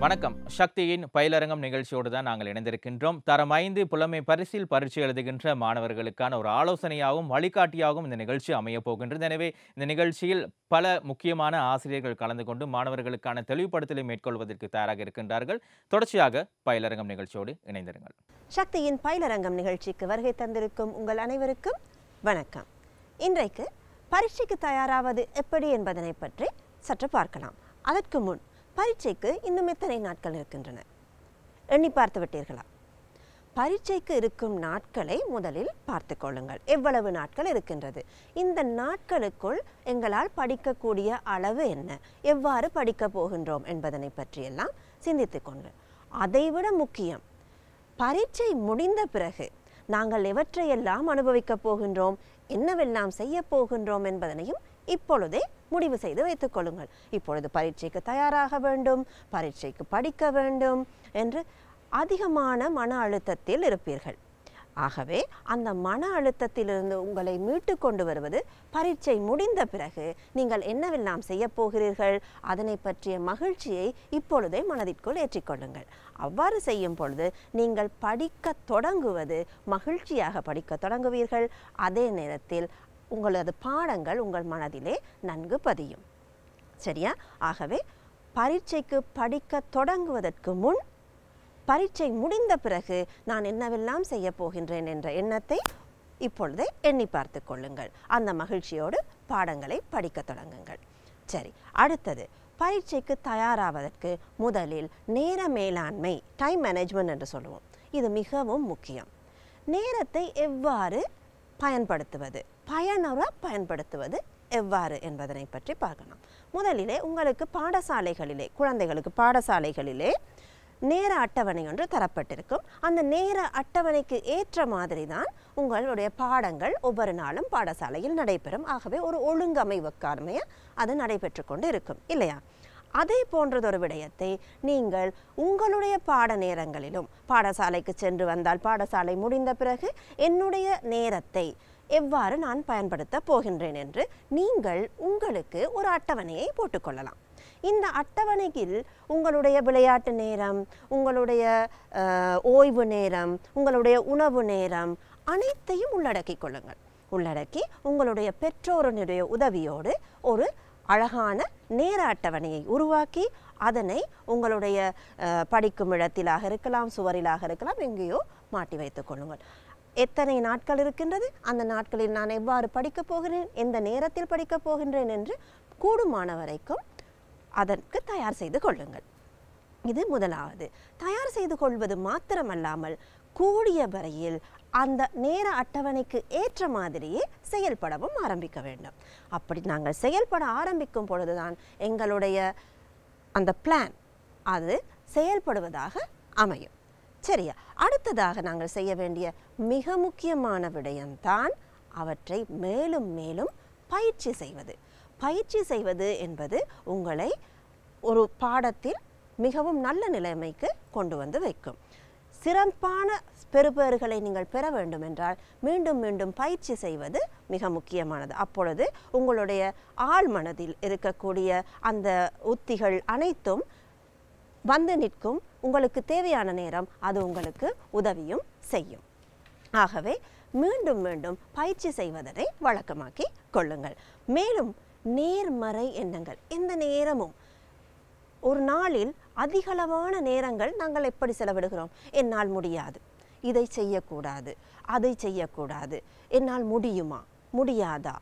வணக்கம் சக்தியின் பயிலரங்கம் நிகழ்ச்சியோடு தான் நாங்கள் இணைந்திருக்கின்றோம் தரம் ஐந்து புலமை பரிசில் பரீட்சை எழுதுகின்ற மாணவர்களுக்கான ஒரு ஆலோசனையாகவும் வழிகாட்டியாகவும் இந்த நிகழ்ச்சி அமையப் போகின்றது எனவே இந்த நிகழ்ச்சியில் பல முக்கியமான ஆசிரியர்கள் கலந்து கொண்டு மாணவர்களுக்கான தெளிவுபடுத்தலை மேற்கொள்வதற்கு தயாராக இருக்கின்றார்கள் தொடர்ச்சியாக பயிலரங்கம் நிகழ்ச்சியோடு இணைந்திருங்கள் சக்தியின் பயிலரங்கம் நிகழ்ச்சிக்கு வருகை தந்திருக்கும் உங்கள் அனைவருக்கும் வணக்கம் இன்றைக்கு பரீட்சைக்கு தயாராவது எப்படி என்பதனை பற்றி சற்று பார்க்கலாம் அதற்கு முன் பரீட்சைக்கு இன்னும் எத்தனை நாட்கள் இருக்கின்றன எண்ணி பார்த்து விட்டீர்களா பரீட்சைக்கு இருக்கும் நாட்களை முதலில் பார்த்து கொள்ளுங்கள் எவ்வளவு நாட்கள் இருக்கின்றது இந்த நாட்களுக்குள் எங்களால் படிக்கக்கூடிய அளவு என்ன எவ்வாறு படிக்கப் போகின்றோம் என்பதனை பற்றியெல்லாம் சிந்தித்துக் கொள்ளுங்கள் அதைவிட முக்கியம் பரீட்சை முடிந்த பிறகு நாங்கள் எவற்றையெல்லாம் அனுபவிக்கப் போகின்றோம் என்னவெல்லாம் செய்ய போகின்றோம் என்பதனையும் இப்பொழுதே முடிவு செய்து வைத்துக் கொள்ளுங்கள் இப்பொழுது பரீட்சைக்கு தயாராக வேண்டும் பரீட்சைக்கு படிக்க வேண்டும் என்று அதிகமான மன அழுத்தத்தில் இருப்பீர்கள் ஆகவே அந்த மன அழுத்தத்திலிருந்து உங்களை மீட்டு கொண்டு வருவது பரீட்சை முடிந்த பிறகு நீங்கள் என்னவெல்லாம் செய்ய போகிறீர்கள் அதனை பற்றிய மகிழ்ச்சியை இப்பொழுதே மனதிற்குள் ஏற்றிக்கொள்ளுங்கள் அவ்வாறு செய்யும் பொழுது நீங்கள் படிக்க தொடங்குவது மகிழ்ச்சியாக படிக்க தொடங்குவீர்கள் அதே நேரத்தில் உங்களது பாடங்கள் உங்கள் மனதிலே நன்கு பதியும் சரியா ஆகவே பரீட்சைக்கு படிக்க தொடங்குவதற்கு முன் பரீட்சை முடிந்த பிறகு நான் என்னவெல்லாம் செய்ய போகின்றேன் என்ற எண்ணத்தை இப்பொழுதே எண்ணி பார்த்து கொள்ளுங்கள் அந்த மகிழ்ச்சியோடு பாடங்களை படிக்க தொடங்குங்கள் சரி அடுத்தது பரீட்சைக்கு தயாராவதற்கு முதலில் நேர மேலாண்மை டைம் மேனேஜ்மெண்ட் என்று சொல்லுவோம் இது மிகவும் முக்கியம் நேரத்தை எவ்வாறு பயன்படுத்துவது பயனுற பயன்படுத்துவது எவ்வாறு என்பதனை பற்றி பார்க்கலாம் முதலிலே உங்களுக்கு பாடசாலைகளிலே குழந்தைகளுக்கு பாடசாலைகளிலே நேர அட்டவணை ஒன்று தரப்பட்டிருக்கும் அந்த நேர அட்டவணைக்கு ஏற்ற மாதிரி தான் உங்களுடைய பாடங்கள் ஒவ்வொரு நாளும் பாடசாலையில் நடைபெறும் ஆகவே ஒரு ஒழுங்கமைவுக்காரமைய அது நடைபெற்று கொண்டு இருக்கும் இல்லையா அதே போன்றதொரு விடயத்தை நீங்கள் உங்களுடைய பாட நேரங்களிலும் பாடசாலைக்கு சென்று வந்தால் பாடசாலை முடிந்த பிறகு என்னுடைய நேரத்தை எவ்வாறு நான் பயன்படுத்த போகின்றேன் என்று நீங்கள் உங்களுக்கு ஒரு அட்டவணையை போட்டுக்கொள்ளலாம் இந்த அட்டவணையில் உங்களுடைய விளையாட்டு நேரம் உங்களுடைய அஹ், ஓய்வு நேரம் உங்களுடைய உணவு நேரம் அனைத்தையும் உள்ளடக்கிக் கொள்ளுங்கள் உள்ளடக்கி உங்களுடைய பெற்றோருடைய உதவியோடு ஒரு அழகான நேர அட்டவணையை உருவாக்கி அதனை உங்களுடைய அஹ், படிக்கும் இடத்திலாக இருக்கலாம் சுவரிலாக இருக்கலாம் எங்கேயோ மாட்டி வைத்துக் கொள்ளுங்கள் எத்தனை நாட்கள் இருக்கின்றது அந்த நாட்களில் நான் எவ்வாறு படிக்கப் போகிறேன் எந்த நேரத்தில் படிக்கப் போகின்றேன் என்று கூடுமான வரைக்கும் அதற்கு தயார் செய்து கொள்ளுங்கள் இது முதலாவது தயார் செய்து கொள்வது மாத்திரமல்லாமல் கூடிய வரையில் அந்த நேர அட்டவணைக்கு ஏற்ற மாதிரியே செயல்படவும் ஆரம்பிக்க வேண்டும் அப்படி நாங்கள் செயல்பட ஆரம்பிக்கும் பொழுதுதான் எங்களுடைய அந்த பிளான் அது செயல்படுவதாக அமையும் சரியா அடுத்ததாக நாங்கள் செய்ய வேண்டிய மிக முக்கியமான விடயம்தான் அவற்றை மேலும் மேலும் பயிற்சி செய்வது பயிற்சி செய்வது என்பது உங்களை ஒரு பாடத்தில் மிகவும் நல்ல நிலைமைக்கு கொண்டு வந்து வைக்கும் சிறப்பான பெறுபேறுகளை நீங்கள் பெற வேண்டும் என்றால் மீண்டும் மீண்டும் பயிற்சி செய்வது மிக முக்கியமானது அப்பொழுது உங்களுடைய ஆழ் மனதில் இருக்கக்கூடிய அந்த உத்திகள் அனைத்தும் வந்து நிற்கும் உங்களுக்கு தேவையான நேரம் அது உங்களுக்கு உதவியும் செய்யும் ஆகவே மீண்டும் மீண்டும் பயிற்சி செய்வதனை வழக்கமாக்கி கொள்ளுங்கள் மேலும் நேர்மறை எண்ணங்கள் எந்த நேரமும் ஒரு நாளில் அதிகளவான நேரங்கள் நாங்கள் எப்படி செலவிடுகிறோம் என்னால் முடியாது இதை செய்யக்கூடாது அதை செய்யக்கூடாது என்னால் முடியுமா முடியாதா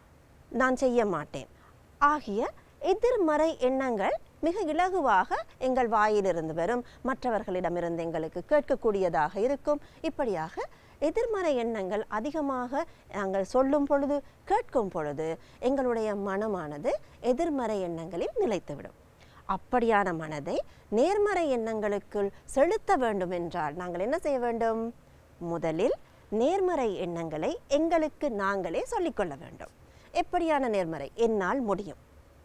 நான் செய்ய மாட்டேன் ஆகிய எதிர்மறை எண்ணங்கள் மிக இலகுவாக எங்கள் வாயிலிருந்து வரும் மற்றவர்களிடமிருந்து எங்களுக்கு கேட்கக்கூடியதாக இருக்கும் இப்படியாக எதிர்மறை எண்ணங்கள் அதிகமாக நாங்கள் சொல்லும் பொழுது கேட்கும் பொழுது எங்களுடைய மனமானது எதிர்மறை எண்ணங்களில் நிலைத்துவிடும் அப்படியான மனதை நேர்மறை எண்ணங்களுக்குள் செலுத்த வேண்டும் என்றால் நாங்கள் என்ன செய்ய வேண்டும் முதலில் நேர்மறை எண்ணங்களை எங்களுக்கு நாங்களே சொல்லிக்கொள்ள வேண்டும் எப்படியான நேர்மறை என்னால் முடியும்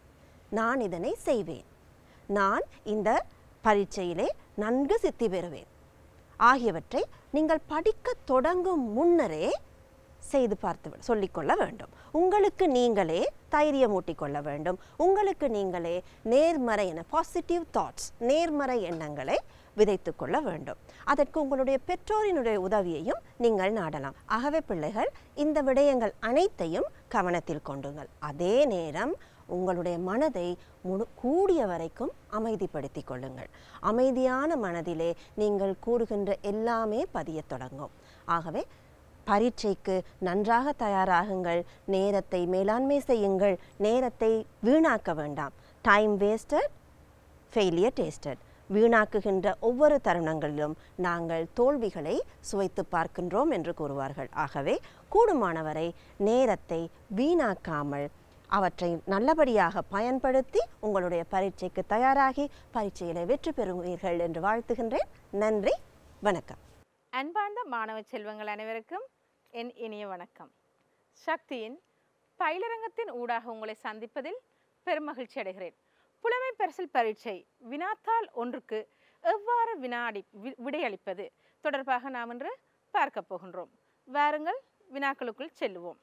நான் இதனை செய்வேன் நான் இந்த பரீட்சையிலே நன்கு சித்தி பெறுவேன் ஆகியவற்றை நீங்கள் படிக்க தொடங்கும் முன்னரே செய்து பார்த்து விட- சொல்லிக்கொள்ள வேண்டும் உங்களுக்கு நீங்களே தைரியமூட்டிக் கொள்ள வேண்டும் உங்களுக்கு நீங்களே நேர்மறை என பாசிட்டிவ் தாட்ஸ் நேர்மறை எண்ணங்களை விதைத்துக் கொள்ள வேண்டும் அதற்கு உங்களுடைய பெற்றோரினுடைய உதவியையும் நீங்கள் நாடலாம் ஆகவே பிள்ளைகள் இந்த விடயங்கள் அனைத்தையும் கவனத்தில் கொண்டுங்கள் அதே நேரம் உங்களுடைய மனதை முழு கூடிய வரைக்கும் அமைதிப்படுத்திக் கொள்ளுங்கள் அமைதியான மனதிலே நீங்கள் கூறுகின்ற எல்லாமே பதியத் தொடங்கும் ஆகவே பரீட்சைக்கு நன்றாக தயாராகுங்கள் நேரத்தை மேலாண்மை செய்யுங்கள் நேரத்தை வீணாக்க வேண்டாம் டைம் வேஸ்டட் ஃபெயிலியர் டேஸ்டட் வீணாக்குகின்ற ஒவ்வொரு தருணங்களிலும் நாங்கள் தோல்விகளை சுவைத்து பார்க்கின்றோம் என்று கூறுவார்கள் ஆகவே கூடுமானவரை நேரத்தை வீணாக்காமல் அவற்றை நல்லபடியாக பயன்படுத்தி உங்களுடைய பரீட்சைக்கு தயாராகி பரீட்சையில வெற்றி பெறுவீர்கள் என்று வாழ்த்துகின்றேன் நன்றி வணக்கம் அன்பார்ந்த மாணவ செல்வங்கள் அனைவருக்கும் என் இனிய வணக்கம் சக்தியின் பயிலரங்கத்தின் ஊடாக உங்களை சந்திப்பதில் பெருமகிழ்ச்சி அடைகிறேன் புலமை பரிசில் பரீட்சை வினாத்தாள் ஒன்றுக்கு எவ்வாறு வினாடி வி- விடையளிப்பது தொடர்பாக நாம் இன்று பார்க்க போகின்றோம் வாருங்கள் வினாக்களுக்குள் செல்லுவோம்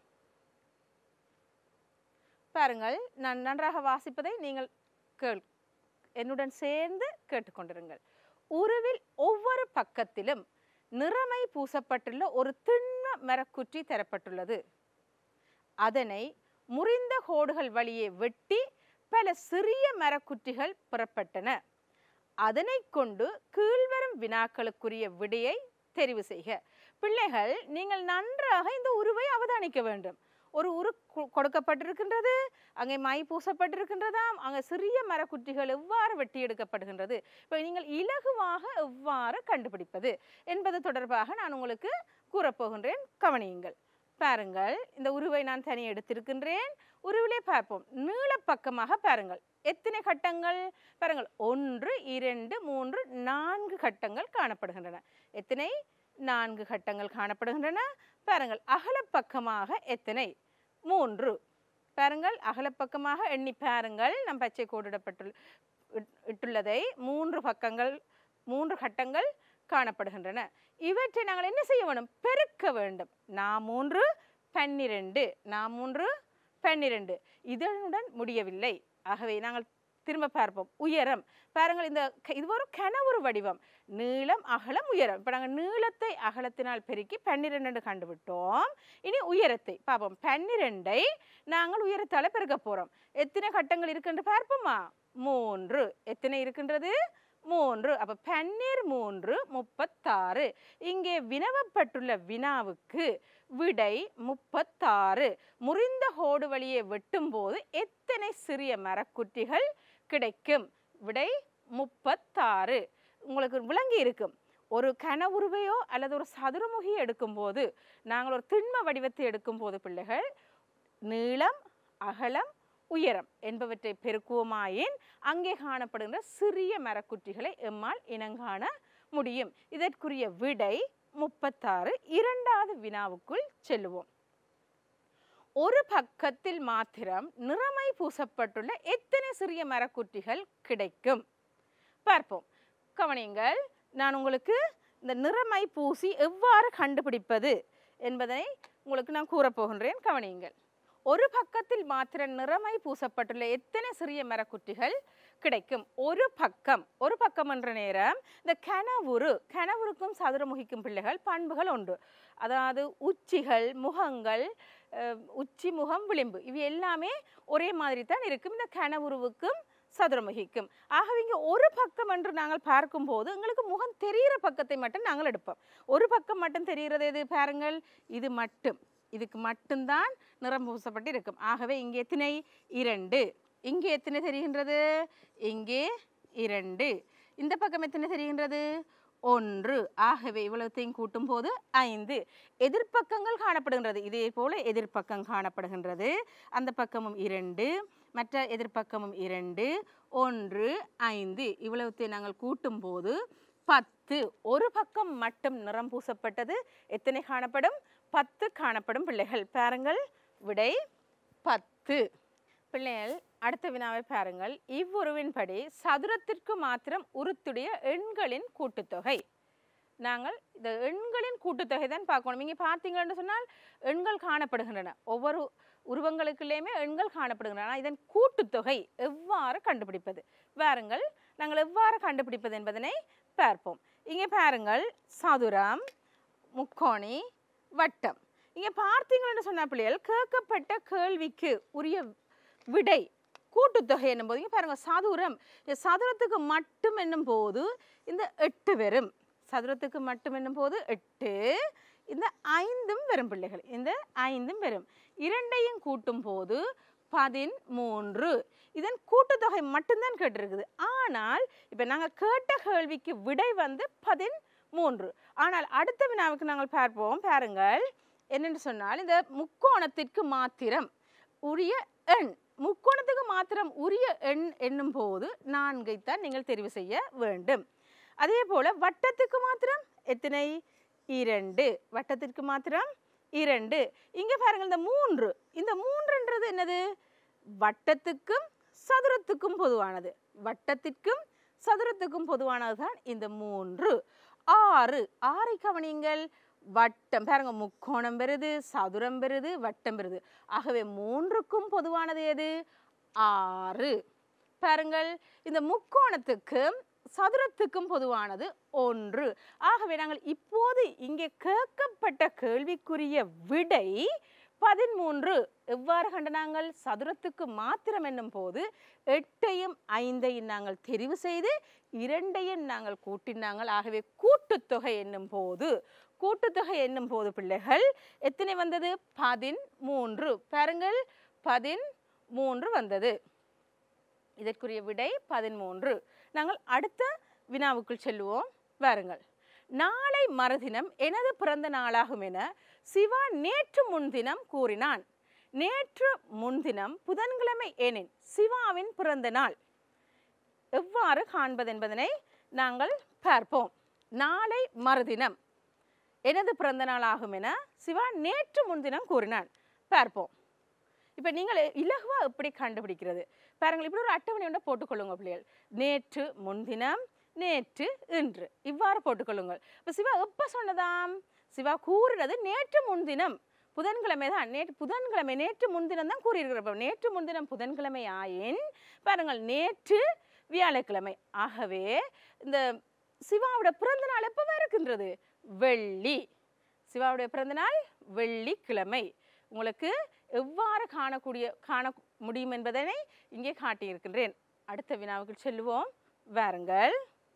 பாருங்கள் நான் நன்றாக வாசிப்பதை நீங்கள் கேள் என்னுடன் சேர்ந்து கேட்டுக்கொண்டிருங்கள் உருவில் ஒவ்வொரு பக்கத்திலும் நிறமை பூசப்பட்டுள்ள ஒரு திண்ம மரக்குற்றி தரப்பட்டுள்ளது அதனை முறிந்த கோடுகள் வழியே வெட்டி பல சிறிய மரக்குற்றிகள் பெறப்பட்டன அதனை கொண்டு கீழ்வரும் வினாக்களுக்குரிய விடையை தெரிவு செய்க பிள்ளைகள் நீங்கள் நன்றாக இந்த உருவை அவதானிக்க வேண்டும் ஒரு உரு கொ- கொடுக்கப்பட்டிருக்கின்றது அங்கே மை பூசப்பட்டிருக்கின்றதாம் அங்கே சிறிய மரக்குற்றிகள் எவ்வாறு வெட்டி எடுக்கப்படுகின்றது இப்போ நீங்கள் இலகுவாக எவ்வாறு கண்டுபிடிப்பது என்பது தொடர்பாக நான் உங்களுக்கு கூறப்போகின்றேன் கவனியுங்கள் பாருங்கள் இந்த உருவை நான் தனி எடுத்திருக்கின்றேன் உருவிலே பார்ப்போம் நீளப்பக்கமாக பாருங்கள் எத்தனை கட்டங்கள் பாருங்கள் ஒன்று இரண்டு மூன்று நான்கு கட்டங்கள் காணப்படுகின்றன எத்தனை நான்கு கட்டங்கள் காணப்படுகின்றன பாருங்கள் அகலப்பக்கமாக எத்தனை மூன்று பாருங்கள் அகலப்பக்கமாக எண்ணி பாருங்கள் நம் பச்சை கோடிடப்பட்டுள்ள இட்- இட்டுள்ளதை மூன்று பக்கங்கள் மூன்று கட்டங்கள் காணப்படுகின்றன இவற்றை நாங்கள் என்ன செய்ய வேண்டும் பெருக்க வேண்டும் நான் மூன்று பன்னிரண்டு நான் மூன்று பன்னிரண்டு இதனுடன் முடியவில்லை ஆகவே நாங்கள் திரும்ப பார்ப்போம் உயரம் பாருங்கள் இந்த க- இது ஒரு கனவுரு வடிவம் நீளம் அகலம் உயரம் இப்போ நாங்கள் நீளத்தை அகலத்தினால் பெருக்கி பன்னிரெண்டு கண்டுவிட்டோம் இனி உயரத்தை பார்ப்போம் பன்னிரெண்டை நாங்கள் உயரத்தால் பெருக்க போகிறோம் எத்தனை கட்டங்கள் இருக்குன்னு பார்ப்போமா மூன்று எத்தனை இருக்கின்றது மூன்று அப்ப பன்னீர் மூன்று முப்பத்தாறு இங்கே வினவப்பட்டுள்ள வினாவுக்கு விடை முப்பத்தாறு முறிந்த ஹோடு வழியே வெட்டும் போது எத்தனை சிறிய மரக்குற்றிகள் கிடைக்கும் விடை முப்பத்தாறு உங்களுக்கு விளங்கி இருக்கும் ஒரு கனவுருவையோ அல்லது ஒரு சதுரமுகியை எடுக்கும்போது நாங்கள் ஒரு திண்ம வடிவத்தை எடுக்கும்போது பிள்ளைகள் நீளம் அகலம் உயரம் என்பவற்றை பெருக்குவோமாயின் அங்கே காணப்படுகின்ற சிறிய மரக்குற்றிகளை எம்மால் இனங்காண முடியும் இதற்குரிய விடை முப்பத்தாறு இரண்டாவது வினாவுக்குள் செல்லுவோம் ஒரு பக்கத்தில் மாத்திரம் நிறமை பூசப்பட்டுள்ள எத்தனை சிறிய மரக்குற்றிகள் கிடைக்கும் பார்ப்போம் கவனியுங்கள் நான் உங்களுக்கு இந்த நிறமை பூசி எவ்வாறு கண்டுபிடிப்பது என்பதை உங்களுக்கு நான் கூறப்போகின்றேன் கவனியுங்கள் ஒரு பக்கத்தில் மாத்திரம் நிறமை பூசப்பட்டுள்ள எத்தனை சிறிய மரக்குற்றிகள் கிடைக்கும் ஒரு பக்கம் ஒரு பக்கம் என்ற நேரம் இந்த கனவுரு கனவுருக்கும் சதுரமுகிக்கும் பிள்ளைகள் பண்புகள் உண்டு அதாவது உச்சிகள் முகங்கள் அஹ், உச்சி முகம் விளிம்பு இவை எல்லாமே ஒரே மாதிரி தான் இருக்கும் இந்த கனவுருவுக்கும் சதுரமுகிக்கும் ஆகவே இங்கே ஒரு பக்கம் என்று நாங்கள் பார்க்கும்போது எங்களுக்கு முகம் தெரிகிற பக்கத்தை மட்டும் நாங்கள் எடுப்போம் ஒரு பக்கம் மட்டும் தெரிகிறது எது பாருங்கள் இது மட்டும் இதுக்கு மட்டும்தான் நிறம் பூசப்பட்டு இருக்கும் ஆகவே இங்கே எத்தனை இரண்டு இங்கே எத்தனை தெரிகின்றது இங்கே இரண்டு இந்த பக்கம் எத்தனை தெரிகின்றது ஒன்று ஆகவே இவ்வளத்தையும் கூட்டும் போது ஐந்து எதிர்ப்பக்கங்கள் காணப்படுகின்றது இதே போல எதிர்ப்பக்கம் காணப்படுகின்றது அந்த பக்கமும் இரண்டு மற்ற எதிர்ப்பக்கமும் இரண்டு ஒன்று ஐந்து இவ்வளவுத்தை நாங்கள் கூட்டும் போது பத்து ஒரு பக்கம் மட்டும் நிறம் பூசப்பட்டது எத்தனை காணப்படும் பத்து காணப்படும் பிள்ளைகள் பாருங்கள் விடை பத்து பிள்ளைகள் அடுத்த வினாவை பாருங்கள் இவ்வுருவின்படி சதுரத்திற்கு மாத்திரம் உருத்துடைய எண்களின் கூட்டுத்தொகை நாங்கள் இந்த எண்களின் கூட்டுத்தொகை தான் பார்க்கணும் இங்கே பார்த்தீங்கன்னு சொன்னால் எண்கள் காணப்படுகின்றன ஒவ்வொரு உருவங்களுக்குள்ளேயுமே எண்கள் காணப்படுகின்றன ஆனால் இதன் கூட்டுத்தொகை எவ்வாறு கண்டுபிடிப்பது வாருங்கள் நாங்கள் எவ்வாறு கண்டுபிடிப்பது என்பதனை பார்ப்போம் இங்கே பாருங்கள் சதுரம் முக்கோணி வட்டம் இங்கே பார்த்தீங்கன்னு சொன்ன பிள்ளைகள் கேட்கப்பட்ட கேள்விக்கு உரிய விடை கூட்டுத்தொகை என்னும் போது இங்கே பாருங்க சதுரம் இந்த சதுரத்துக்கு மட்டும் என்னும் போது இந்த எட்டு வரும் சதுரத்துக்கு மட்டும் என்னும் போது எட்டு இந்த ஐந்தும் வரும் பிள்ளைகள் இந்த ஐந்தும் வரும் இரண்டையும் கூட்டும் போது பதிமூன்று இதன் கூட்டுத்தொகை மட்டும்தான் கேட்டிருக்குது ஆனால் இப்போ நாங்கள் கேட்ட கேள்விக்கு விடை வந்து பதிமூன்று ஆனால் அடுத்த வினாவுக்கு நாங்கள் பார்ப்போம் பாருங்கள் என்னென்னு சொன்னால் இந்த முக்கோணத்திற்கு மாத்திரம் உரிய எண் முக்கோணத்துக்கு மாத்திரம் உரிய எண் என்னும் போது நான்கைத்தான் நீங்கள் தெரிவு செய்ய வேண்டும் அதே போல வட்டத்துக்கு மாத்திரம் எத்தனை இரண்டு வட்டத்திற்கு மாத்திரம் இரண்டு இங்க பாருங்க இந்த மூன்று இந்த மூன்றுன்றது என்னது வட்டத்துக்கும் சதுரத்துக்கும் பொதுவானது வட்டத்திற்கும் சதுரத்துக்கும் பொதுவானதுதான் இந்த மூன்று ஆறு ஆறை கவனிங்கள் வட்டம் பாருங்க முக்கோணம் பெறுது சதுரம் பெறுது வட்டம் பெறுது ஆகவே மூன்றுக்கும் பொதுவானது எது ஆறு பாருங்கள் இந்த முக்கோணத்துக்கும் சதுரத்துக்கும் பொதுவானது ஒன்று ஆகவே நாங்கள் இப்போது இங்கே கேட்கப்பட்ட கேள்விக்குரிய விடை பதிமூன்று எவ்வாறு கண்டனாங்கள் சதுரத்துக்கு மாத்திரம் என்னும் போது எட்டையும் ஐந்தையும் நாங்கள் தெரிவு செய்து இரண்டையும் நாங்கள் கூட்டினாங்கள் ஆகவே கூட்டுத்தொகை என்னும் போது கூட்டுத்தொகை என்னும் போது பிள்ளைகள் எத்தனை வந்தது பதிமூன்று பாருங்கள் பதிமூன்று வந்தது இதற்குரிய விடை பதிமூன்று நாங்கள் அடுத்த வினாவுக்குள் செல்லுவோம் வாருங்கள் நாளை மறுதினம் எனது பிறந்த நாளாகும் என சிவா நேற்று முன்தினம் கூறினான் நேற்று முன்தினம் புதன்கிழமை ஏனென் சிவாவின் பிறந்த நாள் எவ்வாறு காண்பது என்பதனை நாங்கள் பார்ப்போம் நாளை மறுதினம் எனது பிறந்த நாள் ஆகும் என சிவா நேற்று முன்தினம் கூறினான் பார்ப்போம் இப்போ நீங்கள் இலகுவா எப்படி கண்டுபிடிக்கிறது பாருங்கள் இப்படி ஒரு அட்டவணை ஒன்றை போட்டுக்கொள்ளுங்க பிள்ளைகள் நேற்று முன்தினம் நேற்று இன்று இவ்வாறு போட்டுக்கொள்ளுங்கள் இப்போ சிவா எப்போ சொன்னதாம் சிவா கூறினது நேற்று முன்தினம் புதன்கிழமை தான் நேற்று புதன்கிழமை நேற்று முன்தினம் தான் கூறியிருக்கிறப்ப நேற்று முன்தினம் புதன்கிழமை ஆயின் பாருங்கள் நேற்று வியாழக்கிழமை ஆகவே இந்த சிவாவோட பிறந்த நாள் எப்போ இருக்கின்றது வெள்ளி சிவாவுடைய பிறந்த நாள் வெள்ளிக்கிழமை உங்களுக்கு எவ்வாறு காணக்கூடிய காண முடியும் என்பதனை இங்கே காட்டியிருக்கின்றேன் அடுத்த வினாவுக்கு செல்லுவோம் வாருங்கள்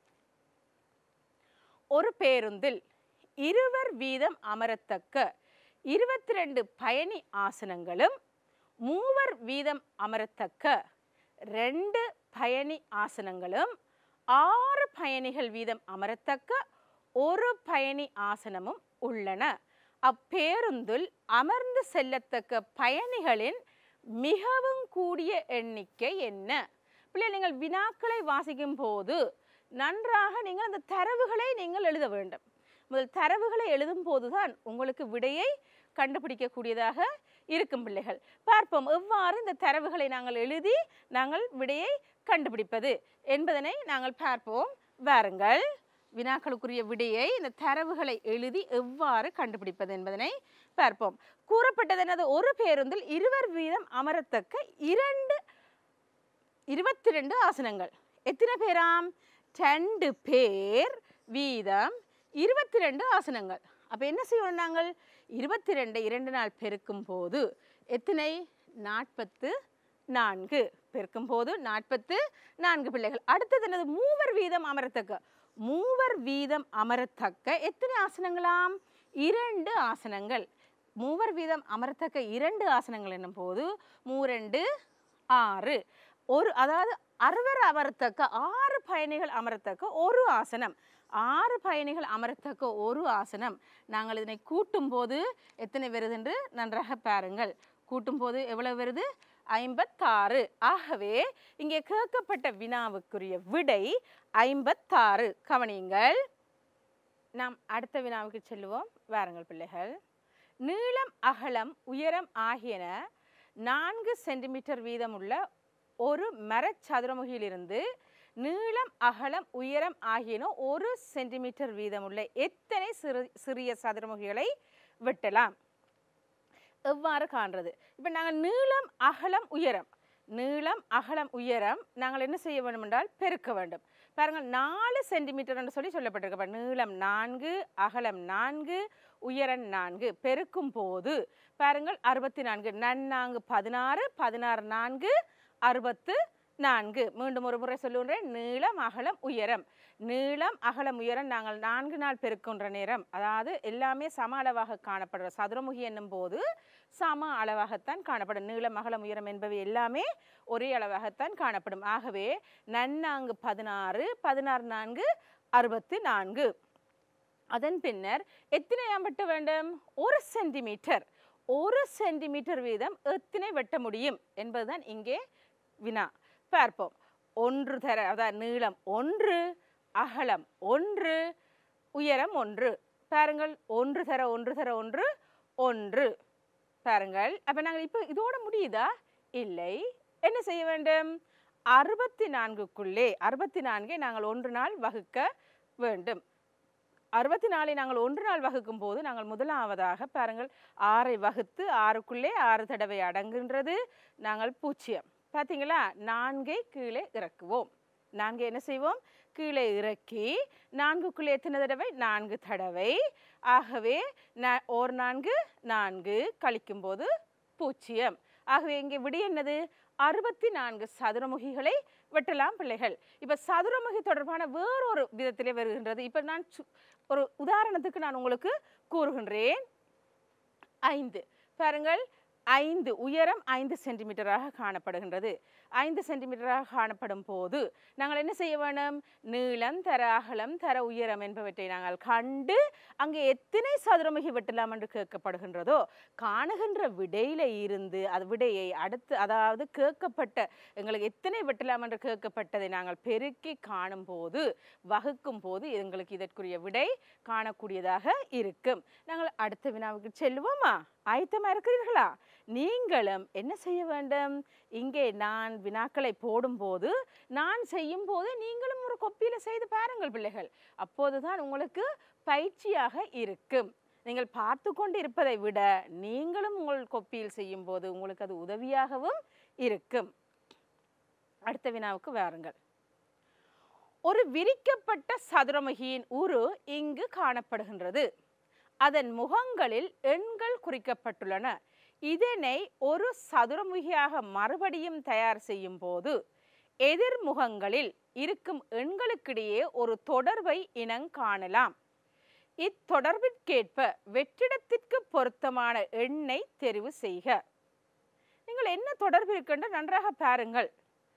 ஒரு பேருந்தில் இருவர் வீதம் அமரத்தக்க இருபத்தி ரெண்டு பயணி ஆசனங்களும் மூவர் வீதம் அமரத்தக்க ரெண்டு பயணி ஆசனங்களும் ஆறு பயணிகள் வீதம் அமரத்தக்க ஒரு பயணி ஆசனமும் உள்ளன அப்பேருந்தில் அமர்ந்து செல்லத்தக்க பயணிகளின் மிகவும் கூடிய எண்ணிக்கை என்ன பிள்ளை நீங்கள் வினாக்களை வாசிக்கும் போது நன்றாக நீங்கள் அந்த தரவுகளை நீங்கள் எழுத வேண்டும் முதல் தரவுகளை எழுதும் போதுதான் உங்களுக்கு விடையை கண்டுபிடிக்கக்கூடியதாக இருக்கும் பிள்ளைகள் பார்ப்போம் எவ்வாறு இந்த தரவுகளை நாங்கள் எழுதி நாங்கள் விடையை கண்டுபிடிப்பது என்பதனை நாங்கள் பார்ப்போம் வாருங்கள் வினாக்களுக்குரிய விடையை இந்த தரவுகளை எழுதி எவ்வாறு கண்டுபிடிப்பது என்பதனை பார்ப்போம் கூறப்பட்டது என்னது ஒரு பேருந்தில் இருவர் வீதம் அமரத்தக்க இரண்டு இருபத்தி ரெண்டு ஆசனங்கள் எத்தனை பேராம் ரெண்டு பேர் வீதம் இருபத்தி ரெண்டு ஆசனங்கள் அப்போ என்ன செய்யணும் நாங்கள் இருபத்தி ரெண்டு இரண்டு நாள் பெருக்கும் போது எத்தனை நாற்பத்து நான்கு பெருக்கும் போது நாற்பத்து நான்கு பிள்ளைகள் அடுத்தது என்னது மூவர் வீதம் அமரத்தக்க மூவர் வீதம் அமரத்தக்க எத்தனை ஆசனங்களாம் இரண்டு ஆசனங்கள் மூவர் வீதம் அமரத்தக்க இரண்டு ஆசனங்கள் என்னும் போது மூரெண்டு ஆறு ஒரு அதாவது அறுவர் அமரத்தக்க ஆறு பயணிகள் அமரத்தக்க ஒரு ஆசனம் ஆறு பயணிகள் அமரத்தக்க ஒரு ஆசனம் நாங்கள் இதனை கூட்டும் போது எத்தனை வருது என்று நன்றாக பாருங்கள் கூட்டும் போது எவ்வளவு வருது ஐம்பத்தாறு ஆகவே இங்கே கேட்கப்பட்ட வினாவுக்குரிய விடை ஐம்பத்தாறு கவனியுங்கள் நாம் அடுத்த வினாவுக்கு செல்லுவோம் வாருங்கள் பிள்ளைகள் நீளம் அகலம் உயரம் ஆகியன நான்கு சென்டிமீட்டர் வீதமுள்ள ஒரு மரச்சதுரமுகியிலிருந்து நீளம் அகலம் உயரம் ஆகியன ஒரு சென்டிமீட்டர் வீதமுள்ள எத்தனை சிறு சிறிய சதுரமுகிகளை வெட்டலாம் எவ்வாறு காண்றது இப்போ நாங்கள் நீளம் அகலம் உயரம் நீளம் அகலம் உயரம் நாங்கள் என்ன செய்ய வேண்டும் என்றால் பெருக்க வேண்டும் பாருங்கள் நாலு சென்டிமீட்டர் என்று சொல்லி சொல்லப்பட்டிருக்கு அப்ப நீளம் நான்கு அகலம் நான்கு உயரம் நான்கு பெருக்கும் போது பாருங்கள் அறுபத்தி நான்கு நன்னாங்கு பதினாறு பதினாறு நான்கு அறுபத்து நான்கு மீண்டும் ஒரு முறை சொல்லுகின்றேன் நீளம் அகலம் உயரம் நீளம் அகலம் உயரம் நாங்கள் நான்கு நாள் பெருக்கின்ற நேரம் அதாவது எல்லாமே சம அளவாக காணப்படுற சதுரமுகி என்னும் போது சம அளவாகத்தான் காணப்படும் நீளம் அகலம் உயரம் என்பவை எல்லாமே ஒரே அளவாகத்தான் காணப்படும் ஆகவே நன்னாங்கு பதினாறு பதினாறு நான்கு அறுபத்தி நான்கு அதன் பின்னர் எத்தனை வெட்ட வேண்டும் ஒரு சென்டிமீட்டர் ஒரு சென்டிமீட்டர் வீதம் எத்தனை வெட்ட முடியும் என்பதுதான் இங்கே வினா பார்ப்போம் ஒன்று தர அதாவது நீளம் ஒன்று அகலம் ஒன்று உயரம் ஒன்று பாருங்கள் ஒன்று தர ஒன்று தர ஒன்று ஒன்று பாருங்கள் அப்போ நாங்கள் இப்போ இதோட முடியுதா இல்லை என்ன செய்ய வேண்டும் அறுபத்தி நான்குக்குள்ளே அறுபத்தி நான்கை நாங்கள் ஒன்று நாள் வகுக்க வேண்டும் அறுபத்தி நாலை நாங்கள் ஒன்று நாள் வகுக்கும் போது நாங்கள் முதலாவதாக பாருங்கள் ஆறை வகுத்து ஆறுக்குள்ளே ஆறு தடவை அடங்குகின்றது நாங்கள் பூஜ்ஜியம் பார்த்தீங்களா நான்கை கீழே இறக்குவோம் நான்கு என்ன செய்வோம் கீழே இறக்கி நான்குக்குள்ளே எத்தனை தடவை நான்கு தடவை ஆகவே ந ஓர் நான்கு நான்கு கழிக்கும் போது பூஜ்ஜியம் ஆகவே இங்கே விடி என்னது அறுபத்தி நான்கு சதுரமுகிகளை வெட்டலாம் பிள்ளைகள் இப்போ சதுரமுகி தொடர்பான வேறொரு விதத்திலே வருகின்றது இப்போ நான் சு- ஒரு உதாரணத்துக்கு நான் உங்களுக்கு கூறுகின்றேன் ஐந்து பாருங்கள் ஐந்து உயரம் ஐந்து சென்டிமீட்டராக காணப்படுகின்றது ஐந்து சென்டிமீட்டராக காணப்படும் போது நாங்கள் என்ன செய்ய வேண்டும் நீளம் தர அகலம் தர உயரம் என்பவற்றை நாங்கள் கண்டு அங்கே எத்தனை சதுரமுகி வெட்டலாம் என்று கேட்கப்படுகின்றதோ காணுகின்ற விடையில இருந்து அது விடையை அடுத்து அதாவது கேட்கப்பட்ட எங்களுக்கு எத்தனை வெட்டலாம் என்று கேட்கப்பட்டதை நாங்கள் பெருக்கி காணும் போது வகுக்கும் போது எங்களுக்கு இதற்குரிய விடை காணக்கூடியதாக இருக்கும் நாங்கள் அடுத்த வினாவுக்கு செல்வோமா ஆயத்தமா இருக்கிறீர்களா நீங்களும் என்ன செய்ய வேண்டும் இங்கே நான் வினாக்களை போடும்போது நான் செய்யும் போது நீங்களும் ஒரு கொப்பியில செய்து பாருங்கள் பிள்ளைகள் அப்போதுதான் உங்களுக்கு பயிற்சியாக இருக்கும் நீங்கள் பார்த்து கொண்டு இருப்பதை விட நீங்களும் உங்கள் கொப்பியில் செய்யும் போது உங்களுக்கு அது உதவியாகவும் இருக்கும் அடுத்த வினாவுக்கு வாருங்கள் ஒரு விரிக்கப்பட்ட சதுரமுகியின் உரு இங்கு காணப்படுகின்றது அதன் முகங்களில் எண்கள் குறிக்கப்பட்டுள்ளன இதனை ஒரு சதுரமுகியாக மறுபடியும் தயார் செய்யும் போது எதிர்முகங்களில் இருக்கும் எண்களுக்கிடையே ஒரு தொடர்பை இனங் காணலாம் இத்தொடர்பிற்கேற்ப வெற்றிடத்திற்கு பொருத்தமான எண்ணை தெரிவு செய்க நீங்கள் என்ன தொடர்பு இருக்கின்ற நன்றாக பாருங்கள்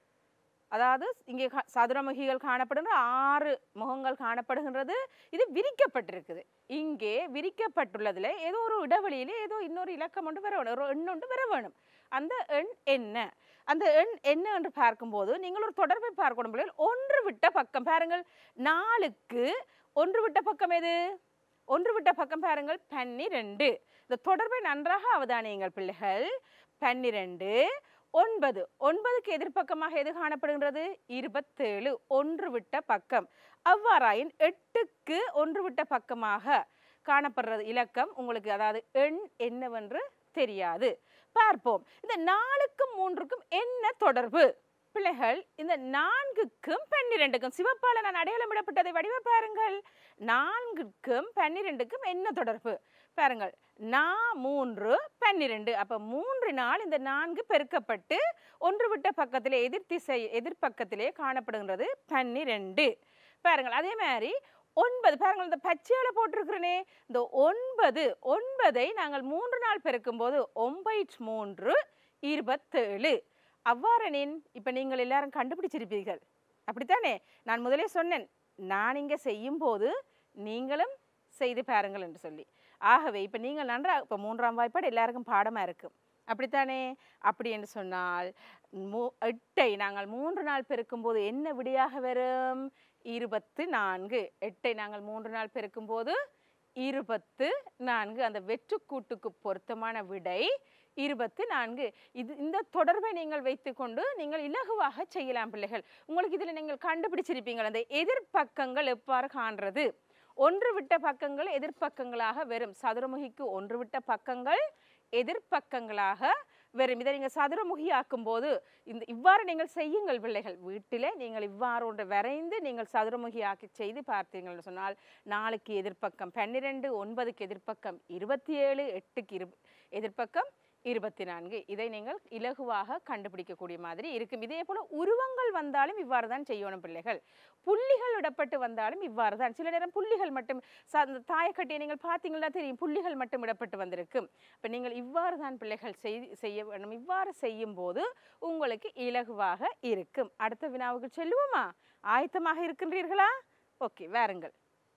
அதாவது இங்கே கா- சதுரமுகிகள் காணப்படுகின்ற ஆறு முகங்கள் காணப்படுகின்றது இது விரிக்கப்பட்டிருக்குது இங்கே விரிக்கப்பட்டுள்ளதுல ஏதோ ஒரு இடைவெளியில ஏதோ இன்னொரு இலக்கம் ஒன்று வர வேணும் ஒரு எண் ஒன்று வர வேணும் அந்த எண் என்ன அந்த எண் என்ன என்று பார்க்கும்போது நீங்கள் ஒரு தொடர்பை பார்க்கணும் பிள்ளைகள் ஒன்று விட்ட பக்கம் பாருங்கள் நாலுக்கு ஒன்று விட்ட பக்கம் எது ஒன்று விட்ட பக்கம் பாருங்கள் பன்னிரெண்டு இந்த தொடர்பை நன்றாக அவதானியுங்கள் பிள்ளைகள் பன்னிரெண்டு ஒன்பது ஒன்பதுக்கு எதிர்ப்பக்கமாக எது காணப்படுகின்றது இருபத்தேழு ஒன்று விட்ட பக்கம் அவ்வாறாயின் எட்டுக்கு ஒன்று விட்ட பக்கமாக காணப்படுறது இலக்கம் உங்களுக்கு அதாவது எண் என்னவென்று தெரியாது பார்ப்போம் இந்த நாலுக்கும் மூன்றுக்கும் என்ன தொடர்பு பிள்ளைகள் இந்த நான்குக்கும் பன்னிரெண்டுக்கும் சிவப்பால நான் அடையாளமிடப்பட்டதை வடிவ பாருங்கள் நான்குக்கும் பன்னிரெண்டுக்கும் என்ன தொடர்பு பாருங்கள் நா மூன்று பன்னிரெண்டு அப்ப மூன்று நாள் இந்த நான்கு பெருக்கப்பட்டு ஒன்று விட்ட பக்கத்திலே எதிர் திசை எதிர்பக்கத்திலே காணப்படுகின்றது பன்னிரெண்டு பாருங்கள் அதே மாதிரி ஒன்பது பாருங்கள் இந்த பச்சையால போட்டிருக்கிறனே இந்த ஒன்பது ஒன்பதை நாங்கள் மூன்று நாள் பெருக்கும் போது ஒன்பது மூன்று இருபத்தேழு அவ்வாறெனின் இப்ப நீங்கள் எல்லாரும் கண்டுபிடிச்சிருப்பீர்கள் அப்படித்தானே நான் முதலே சொன்னேன் நான் இங்க செய்யும் போது நீங்களும் செய்து பாருங்கள் என்று சொல்லி ஆகவே இப்போ நீங்கள் நன்றாக இப்போ மூன்றாம் வாய்ப்பாடு எல்லாருக்கும் பாடமாக இருக்கும் அப்படித்தானே அப்படி என்று சொன்னால் மூ எட்டை நாங்கள் மூன்று நாள் பெருக்கும்போது என்ன விடையாக வரும் இருபத்து நான்கு எட்டை நாங்கள் மூன்று நாள் பெருக்கும்போது இருபத்து நான்கு அந்த வெற்றுக்கூட்டுக்கு பொருத்தமான விடை இருபத்து நான்கு இது இந்த தொடர்பை நீங்கள் வைத்துக்கொண்டு நீங்கள் இலகுவாக செய்யலாம் பிள்ளைகள் உங்களுக்கு இதில் நீங்கள் கண்டுபிடிச்சிருப்பீங்கள் அந்த எதிர்ப்பக்கங்கள் எவ்வாறு காண்றது ஒன்று விட்ட பக்கங்கள் எதிர்ப்பக்கங்களாக வரும் சதுரமுகிக்கு ஒன்று விட்ட பக்கங்கள் எதிர்ப்பக்கங்களாக வரும் இதை நீங்கள் சதுரமுகியாக்கும் போது இந்த இவ்வாறு நீங்கள் செய்யுங்கள் பிள்ளைகள் வீட்டிலே நீங்கள் இவ்வாறு ஒன்று வரைந்து நீங்கள் சதுரமுகியாக்கி செய்து பார்த்தீங்கன்னு சொன்னால் நாலுக்கு எதிர்ப்பக்கம் பன்னிரெண்டு ஒன்பதுக்கு எதிர்ப்பக்கம் இருபத்தி ஏழு எட்டுக்கு இரு எதிர்ப்பக்கம் இருபத்தி நான்கு இதை நீங்கள் இலகுவாக கண்டுபிடிக்கக்கூடிய மாதிரி இருக்கும் இதே போல உருவங்கள் வந்தாலும் இவ்வாறு தான் செய்யணும் பிள்ளைகள் புள்ளிகள் இடப்பட்டு வந்தாலும் இவ்வாறு தான் சில நேரம் புள்ளிகள் மட்டும் ச- அந்த தாயக்கட்டியை நீங்கள் பார்த்தீங்கன்னா தெரியும் புள்ளிகள் மட்டும் இடப்பட்டு வந்திருக்கும் இப்போ நீங்கள் இவ்வாறு தான் பிள்ளைகள் செய் செய்ய வேண்டும் இவ்வாறு செய்யும் போது உங்களுக்கு இலகுவாக இருக்கும் அடுத்த வினாவுக்கு செல்லுவோமா ஆயத்தமாக இருக்கின்றீர்களா ஓகே வாருங்கள்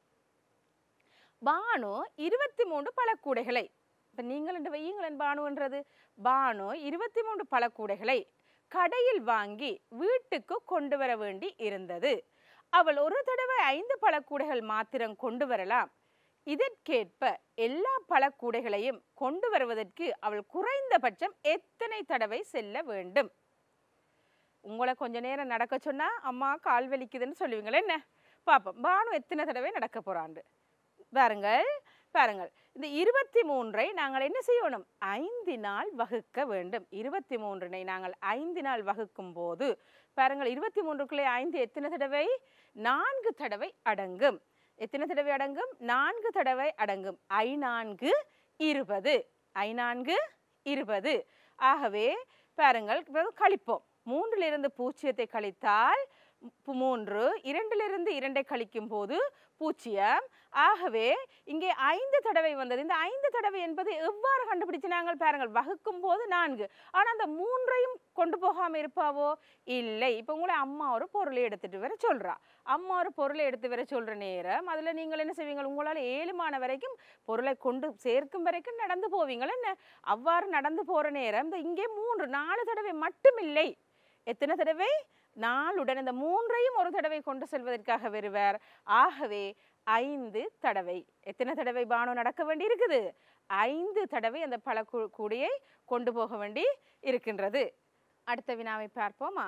பானு இருபத்தி மூன்று பழக்கூடைகளை இப்போ நீங்கள் என்று வையுங்களேன் பானுன்றது பானு இருபத்தி மூன்று பழக்கூடைகளை கடையில் வாங்கி வீட்டுக்கு கொண்டு வர வேண்டி இருந்தது அவள் ஒரு தடவை ஐந்து பழக்கூடைகள் மாத்திரம் கொண்டு வரலாம் இதற்கேற்ப எல்லா பழக்கூடைகளையும் கொண்டு வருவதற்கு அவள் குறைந்தபட்சம் எத்தனை தடவை செல்ல வேண்டும் உங்களை கொஞ்ச நேரம் நடக்க சொன்னா அம்மா கால் வலிக்குதுன்னு சொல்லுவீங்களே என்ன பாப்போம் பானு எத்தனை தடவை நடக்க போறாண்டு பாருங்கள் பாருங்கள் இந்த இருபத்தி மூன்றை நாங்கள் என்ன செய்யணும் ஐந்து நாள் வகுக்க வேண்டும் இருபத்தி மூன்றினை நாங்கள் ஐந்து நாள் வகுக்கும் போது பாருங்கள் இருபத்தி மூன்றுக்குள்ளே ஐந்து எத்தனை தடவை நான்கு தடவை அடங்கும் எத்தனை தடவை அடங்கும் நான்கு தடவை அடங்கும் ஐ நான்கு இருபது ஐ நான்கு இருபது ஆகவே பாருங்கள் பிறகு கழிப்போம் மூன்றிலிருந்து பூஜ்ஜியத்தை கழித்தால் மு- மூன்று இரண்டிலிருந்து இரண்டை கழிக்கும் போது பூஜ்ஜியம் ஆகவே இங்கே ஐந்து தடவை வந்தது இந்த ஐந்து தடவை என்பது எவ்வாறு கண்டுபிடிச்சு நாங்கள் பாருங்கள் வகுக்கும் போது நான்கு ஆனா அந்த மூன்றையும் கொண்டு போகாம இருப்பாவோ இல்லை இப்போ உங்களை அம்மா ஒரு பொருளை எடுத்துட்டு வர சொல்றா அம்மா ஒரு பொருளை எடுத்து வர சொல்ற நேரம் அதுல நீங்கள் என்ன செய்வீங்க உங்களால் ஏழுமான வரைக்கும் பொருளை கொண்டு சேர்க்கும் வரைக்கும் நடந்து போவீங்கள் என்ன அவ்வாறு நடந்து போற நேரம் இந்த இங்கே மூன்று நாலு தடவை மட்டுமில்லை எத்தனை தடவை நாளுடன் இந்த மூன்றையும் ஒரு தடவை கொண்டு செல்வதற்காக வருவார் ஆகவே ஐந்து தடவை எத்தனை தடவை பானு நடக்க வேண்டி இருக்குது ஐந்து தடவை அந்த பல கூடையை கொண்டு போக வேண்டி இருக்கின்றது அடுத்த வினாவை பார்ப்போமா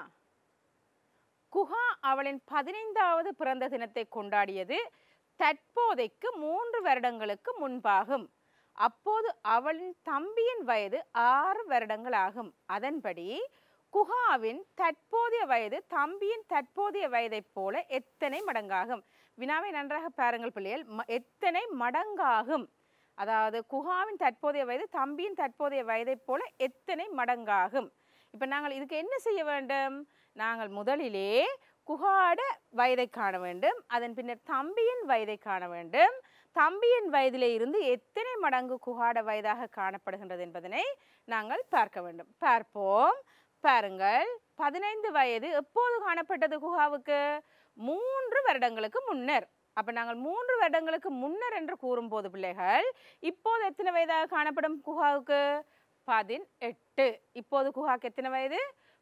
குஹா அவளின் பதினைந்தாவது பிறந்த தினத்தை கொண்டாடியது தற்போதைக்கு மூன்று வருடங்களுக்கு முன்பாகும் அப்போது அவளின் தம்பியின் வயது ஆறு வருடங்கள் ஆகும் அதன்படி குஹாவின் தற்போதைய வயது தம்பியின் தற்போதைய வயதைப் போல எத்தனை மடங்காகும் வினாவை நன்றாக பாருங்கள் பிள்ளைகள் ம- எத்தனை மடங்காகும் அதாவது குஹாவின் தற்போதைய வயது தம்பியின் தற்போதைய வயதைப் போல எத்தனை மடங்காகும் இப்போ நாங்கள் இதுக்கு என்ன செய்ய வேண்டும் நாங்கள் முதலிலே குஹாட வயதை காண வேண்டும் அதன் பின்னர் தம்பியின் வயதை காண வேண்டும் தம்பியின் வயதிலே இருந்து எத்தனை மடங்கு குஹாட வயதாக காணப்படுகின்றது என்பதனை நாங்கள் பார்க்க வேண்டும் பார்ப்போம் பாருங்கள் பதினைந்து வயது எப்போது காணப்பட்டது குஹாவுக்கு மூன்று வருடங்களுக்கு முன்னர் அப்ப நாங்கள் மூன்று வருடங்களுக்கு முன்னர் என்று கூறும்போது பிள்ளைகள் இப்போது எத்தனை வயதாக காணப்படும் குஹாவுக்கு பதினெட்டு இப்போது குஹாக்கு எத்தனை வயது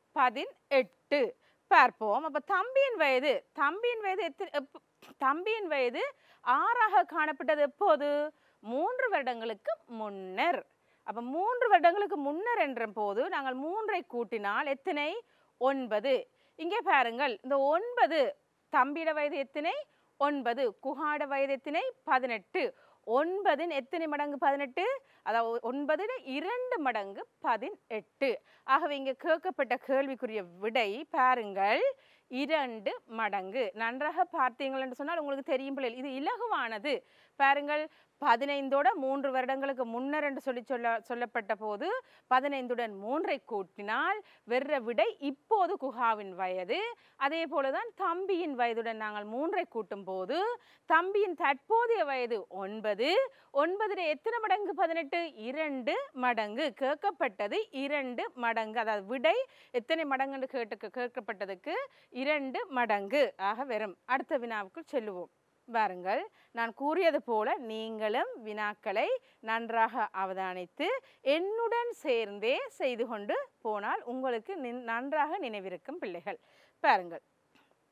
பதினெட்டு பார்ப்போம் அப்ப தம்பியின் வயது தம்பியின் வயது எத்தனை எப்ப- தம்பியின் வயது ஆறாக காணப்பட்டது எப்போது மூன்று வருடங்களுக்கு முன்னர் அப்ப மூன்று வருடங்களுக்கு முன்னர் என்ற போது நாங்கள் மூன்றை கூட்டினால் எத்தனை ஒன்பது இங்கே பாருங்கள் இந்த ஒன்பது தம்பியோட வயது எத்தனை ஒன்பது குஹாட வயது எத்தனை பதினெட்டு ஒன்பதின் எத்தனை மடங்கு பதினெட்டு அதாவது ஒன்பதின் இரண்டு மடங்கு பதினெட்டு ஆகவே இங்கே கேட்கப்பட்ட கேள்விக்குரிய விடை பாருங்கள் இரண்டு மடங்கு நன்றாக பார்த்தீங்கள் என்று சொன்னால் உங்களுக்கு தெரியும் பிள்ளைகள் இது இலகுவானது பாருங்கள் பதினைந்தோட மூன்று வருடங்களுக்கு முன்னர் என்று சொல்லி சொல்ல சொல்லப்பட்ட போது பதினைந்துடன் மூன்றை கூட்டினால் வெற விடை இப்போது குஹாவின் வயது அதே போலதான் தம்பியின் வயதுடன் நாங்கள் மூன்றை கூட்டும் போது தம்பியின் தற்போதைய வயது ஒன்பது ஒன்பதுல எத்தனை மடங்கு பதினெட்டு இரண்டு மடங்கு கேட்கப்பட்டது இரண்டு மடங்கு அதாவது விடை எத்தனை மடங்குன்னு கேட்டு கேட்கப்பட்டதுக்கு இரண்டு மடங்கு ஆக வரும் அடுத்த வினாவுக்குள் செல்லுவோம் பாருங்கள் நான் கூறியது போல நீங்களும் வினாக்களை நன்றாக அவதானித்து என்னுடன் சேர்ந்தே செய்து கொண்டு போனால் உங்களுக்கு நின்- நன்றாக நினைவிருக்கும் பிள்ளைகள் பாருங்கள்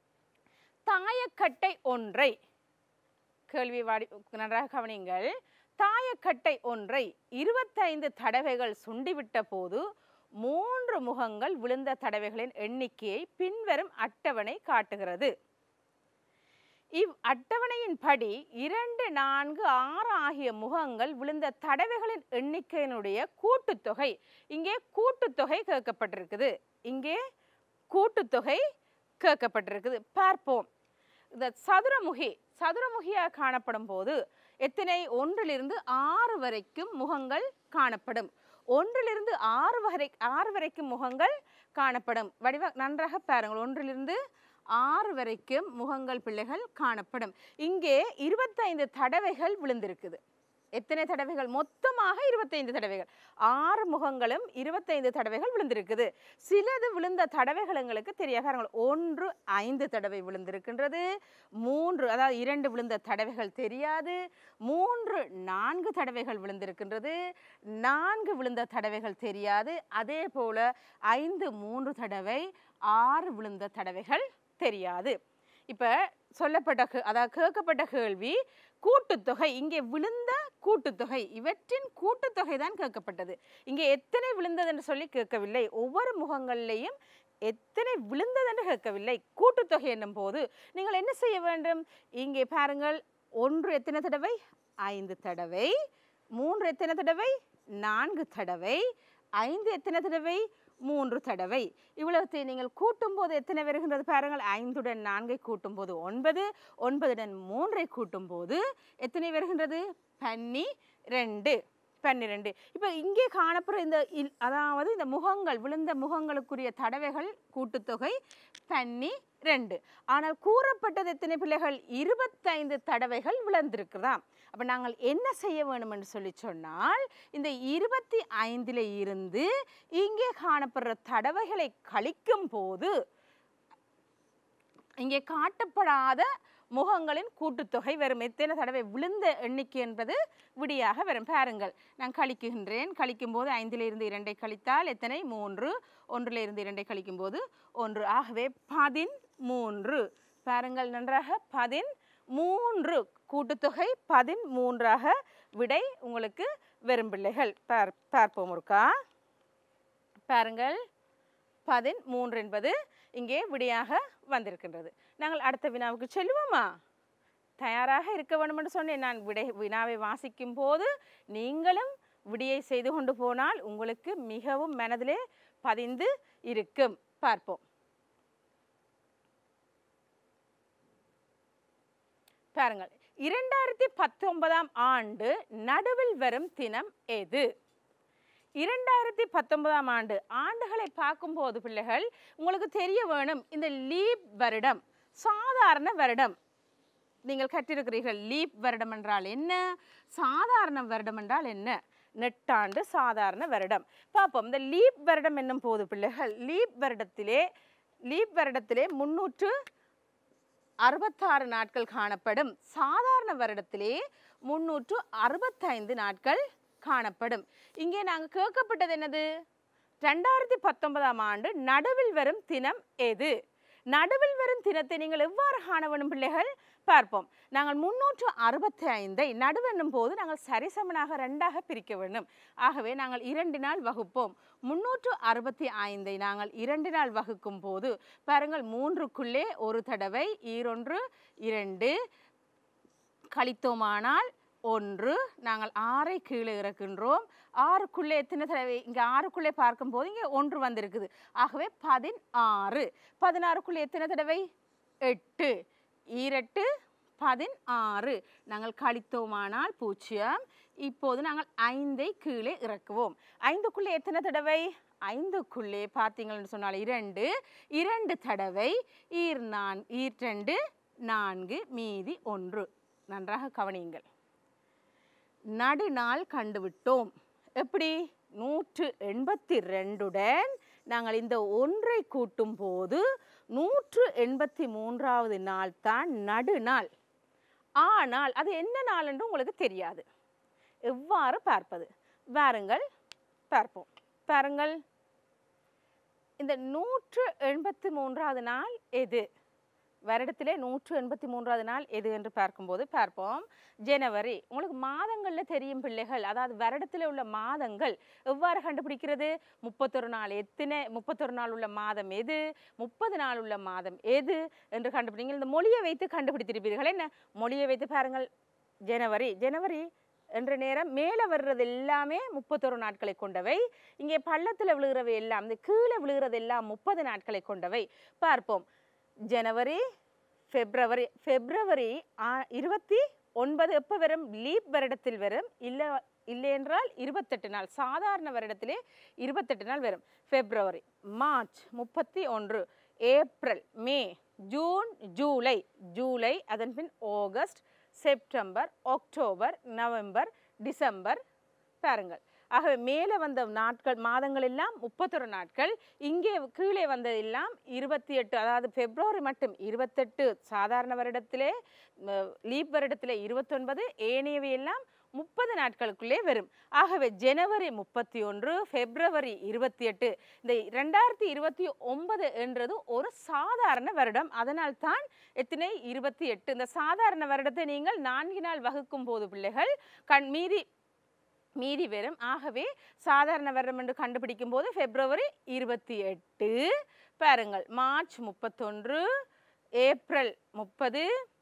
தாயக்கட்டை ஒன்றை கேள்வி வாடி நன்றாக கவனிங்கள் தாயக்கட்டை ஒன்றை இருபத்தைந்து தடவைகள் சுண்டிவிட்ட போது மூன்று முகங்கள் விழுந்த தடவைகளின் எண்ணிக்கையை பின்வரும் அட்டவணை காட்டுகிறது இவ் அட்டவணையின்படி இரண்டு நான்கு ஆறு ஆகிய முகங்கள் விழுந்த தடவைகளின் எண்ணிக்கையினுடைய கூட்டுத்தொகை இங்கே கூட்டுத்தொகை கேட்கப்பட்டிருக்குது இங்கே கூட்டுத்தொகை கேட்கப்பட்டிருக்குது பார்ப்போம் இந்த சதுரமுகி சதுரமுகியாக காணப்படும் போது எத்தனை ஒன்றிலிருந்து ஆறு வரைக்கும் முகங்கள் காணப்படும் ஒன்றிலிருந்து ஆறு வரை ஆறு வரைக்கும் முகங்கள் காணப்படும் வடிவ நன்றாக பாருங்கள் ஒன்றிலிருந்து ஆறு வரைக்கும் முகங்கள் பிள்ளைகள் காணப்படும் இங்கே இருபத்தைந்து தடவைகள் விழுந்திருக்குது எத்தனை தடவைகள் மொத்தமாக இருபத்தைந்து தடவைகள் ஆறு முகங்களும் இருபத்தைந்து தடவைகள் விழுந்திருக்குது சிலது விழுந்த தடவைகள் எங்களுக்கு தெரிய பாருங்கள் ஒன்று ஐந்து தடவை விழுந்திருக்கின்றது மூன்று அதாவது இரண்டு விழுந்த தடவைகள் தெரியாது மூன்று நான்கு தடவைகள் விழுந்திருக்கின்றது நான்கு விழுந்த தடவைகள் தெரியாது அதே போல ஐந்து மூன்று தடவை ஆறு விழுந்த தடவைகள் தெரியாது இப்போ சொல்லப்பட்ட கே- அதாவது கேட்கப்பட்ட கேள்வி கூட்டுத்தொகை இங்கே விழுந்த கூட்டுத்தொகை இவற்றின் கூட்டுத்தொகை தான் கேட்கப்பட்டது இங்கே எத்தனை விழுந்தது என்று சொல்லி கேட்கவில்லை ஒவ்வொரு முகங்களிலேயும் எத்தனை விழுந்தது என்று கேட்கவில்லை கூட்டுத்தொகை என்னும் போது நீங்கள் என்ன செய்ய வேண்டும் இங்கே பாருங்கள் ஒன்று எத்தனை தடவை ஐந்து தடவை மூன்று எத்தனை தடவை நான்கு தடவை ஐந்து எத்தனை தடவை மூன்று தடவை இவ்வளவுத்தை நீங்கள் கூட்டும்போது எத்தனை வருகின்றது பாருங்கள் ஐந்துடன் நான்கை கூட்டும்போது ஒன்பது ஒன்பதுடன் மூன்றை கூட்டும்போது எத்தனை வருகின்றது பன்னி ரெண்டு பன்னிரெண்டு இப்போ இங்கே காணப்படுற இந்த இல்- அதாவது இந்த முகங்கள் விழுந்த முகங்களுக்குரிய தடவைகள் கூட்டுத்தொகை பன்னி ரெண்டு ஆனால் கூறப்பட்டது எத்தனை பிள்ளைகள் இருபத்தைந்து தடவைகள் விழுந்திருக்குதாம் அப்போ நாங்கள் என்ன செய்ய வேண்டும் என்று சொல்லி சொன்னால் இந்த இருபத்தி ஐந்தில் இருந்து இங்கே காணப்படுற தடவைகளை கழிக்கும் போது இங்கே காட்டப்படாத முகங்களின் கூட்டுத்தொகை வரும் எத்தனை தடவை விழுந்த எண்ணிக்கை என்பது விடியாக வரும் பாருங்கள் நான் கழிக்குகின்றேன் கழிக்கும் போது ஐந்திலிருந்து இரண்டை கழித்தால் எத்தனை மூன்று ஒன்றிலிருந்து இரண்டை கழிக்கும் போது ஒன்று ஆகவே பதின் மூன்று பாருங்கள் நன்றாக பதின் மூன்று கூட்டுத்தொகை பதின் மூன்றாக விடை உங்களுக்கு வரும் பிள்ளைகள் பார் பார்ப்போம் ஒருக்கா பாருங்கள் பதின் மூன்று என்பது இங்கே விடையாக வந்திருக்கின்றது நாங்கள் அடுத்த வினாவுக்கு செல்வோமா தயாராக இருக்க வேண்டும் என்று சொன்னேன் நான் விடை வினாவை வாசிக்கும் போது நீங்களும் விடையை செய்து கொண்டு போனால் உங்களுக்கு மிகவும் மனதிலே பதிந்து இருக்கும் பார்ப்போம் பாருங்கள் இரண்டாயிரத்தி பத்தொன்பதாம் ஆண்டு நடுவில் வரும் தினம் எது இரண்டாயிரத்தி பத்தொன்பதாம் ஆண்டு ஆண்டுகளை பார்க்கும்போது பிள்ளைகள் உங்களுக்கு தெரிய வேணும் இந்த லீப் வருடம் சாதாரண வருடம் நீங்கள் கற்றிருக்கிறீர்கள் லீப் வருடம் என்றால் என்ன சாதாரண வருடம் என்றால் என்ன நெட்டாண்டு சாதாரண வருடம் பார்ப்போம் இந்த லீப் வருடம் என்னும் போது பிள்ளைகள் லீப் வருடத்திலே லீப் வருடத்திலே முன்னூற்று அறுபத்தாறு நாட்கள் காணப்படும் சாதாரண வருடத்திலே முன்னூற்று அறுபத்தைந்து நாட்கள் காணப்படும் இங்கே நாங்கள் கேட்கப்பட்டது என்னது ரெண்டாயிரத்தி பத்தொன்பதாம் ஆண்டு நடுவில் வரும் தினம் எது நடுவில் வரும் தினத்தை நீங்கள் எவ்வாறு காண வேண்டும் பிள்ளைகள் பார்ப்போம் நாங்கள் முன்னூற்று அறுபத்தி ஐந்தை நடுவென்னும் போது நாங்கள் சரிசமனாக ரெண்டாக பிரிக்க வேண்டும் ஆகவே நாங்கள் இரண்டு நாள் வகுப்போம் முன்னூற்று அறுபத்தி ஐந்தை நாங்கள் இரண்டு நாள் வகுக்கும் போது பாருங்கள் மூன்றுக்குள்ளே ஒரு தடவை ஈரொன்று இரண்டு கழித்தோமானால் ஒன்று நாங்கள் ஆறை கீழே இறக்கின்றோம் ஆறுக்குள்ளே எத்தனை தடவை இங்கே ஆறுக்குள்ளே பார்க்கும்போது இங்கே ஒன்று வந்திருக்குது ஆகவே பதினாறு பதினாறுக்குள்ளே எத்தனை தடவை எட்டு ஈரெட்டு பதினாறு நாங்கள் கழித்தோமானால் பூஜ்ஜியம் இப்போது நாங்கள் ஐந்தை கீழே இறக்குவோம் ஐந்துக்குள்ளே எத்தனை தடவை ஐந்துக்குள்ளே பார்த்தீங்கன்னு சொன்னால் இரண்டு இரண்டு தடவை ஈர் நான் ஈர்ரெண்டு நான்கு மீதி ஒன்று நன்றாக கவனியுங்கள் நடுநாள் கண்டுவிட்டோம் எப்படி நூற்று எண்பத்தி ரெண்டுடன் நாங்கள் இந்த ஒன்றை கூட்டும் போது நூற்று எண்பத்தி மூன்றாவது நாள் தான் நடுநாள் ஆனால் அது என்ன நாள் என்று உங்களுக்கு தெரியாது எவ்வாறு பார்ப்பது வாருங்கள் பார்ப்போம் பாருங்கள் இந்த நூற்று எண்பத்தி மூன்றாவது நாள் எது வருடத்திலே நூற்று எண்பத்தி மூன்றாவது நாள் எது என்று பார்க்கும்போது பார்ப்போம் ஜனவரி உங்களுக்கு மாதங்களில் தெரியும் பிள்ளைகள் அதாவது வருடத்தில் உள்ள மாதங்கள் எவ்வாறு கண்டுபிடிக்கிறது முப்பத்தொரு நாள் எத்தனை முப்பத்தொரு நாள் உள்ள மாதம் எது முப்பது நாள் உள்ள மாதம் எது என்று கண்டுபிடிங்க இந்த மொழியை வைத்து கண்டுபிடித்திருப்பீர்கள் என்ன மொழியை வைத்து பாருங்கள் ஜனவரி ஜனவரி என்ற நேரம் மேலே வர்றது எல்லாமே முப்பத்தொரு நாட்களை கொண்டவை இங்கே பள்ளத்தில் விழுகிறவை எல்லாம் இந்த கீழே விழுகிறது எல்லாம் முப்பது நாட்களை கொண்டவை பார்ப்போம் ஜனவரி பிப்ரவரி பிப்ரவரி ஆ- இருபத்தி ஒன்பது எப்போ வரும் லீப் வருடத்தில் வரும் இல்லை இல்லை என்றால் இருபத்தெட்டு நாள் சாதாரண வருடத்திலே இருபத்தெட்டு நாள் வரும் பிப்ரவரி மார்ச் முப்பத்தி ஒன்று April May June July July அதன் பின் August September October November December பாருங்கள் ஆகவே மேலே வந்த நாட்கள் மாதங்கள் எல்லாம் முப்பத்தொரு நாட்கள் இங்கே கீழே வந்ததெல்லாம் இருபத்தி எட்டு அதாவது பிப்ரவரி மட்டும் இருபத்தெட்டு சாதாரண வருடத்திலே லீப் வருடத்திலே இருபத்தொன்பது ஏனையவை எல்லாம் முப்பது நாட்களுக்குள்ளே வரும் ஆகவே ஜனவரி முப்பத்தி ஒன்று பிப்ரவரி இருபத்தி எட்டு இந்த ரெண்டாயிரத்தி இருபத்தி ஒன்பது என்றது ஒரு சாதாரண வருடம் அதனால் தான் எத்தனை இருபத்தி எட்டு இந்த சாதாரண வருடத்தை நீங்கள் நான்கு நாள் வகுக்கும் போது பிள்ளைகள் கண் மீதி மீதி வரும் ஆகவே சாதாரண வருடம் என்று கண்டுபிடிக்கும் போது பிப்ரவரி இருபத்தி எட்டு பாருங்கள் மார்ச் முப்பத்தொன்று ஏப்ரல் முப்பது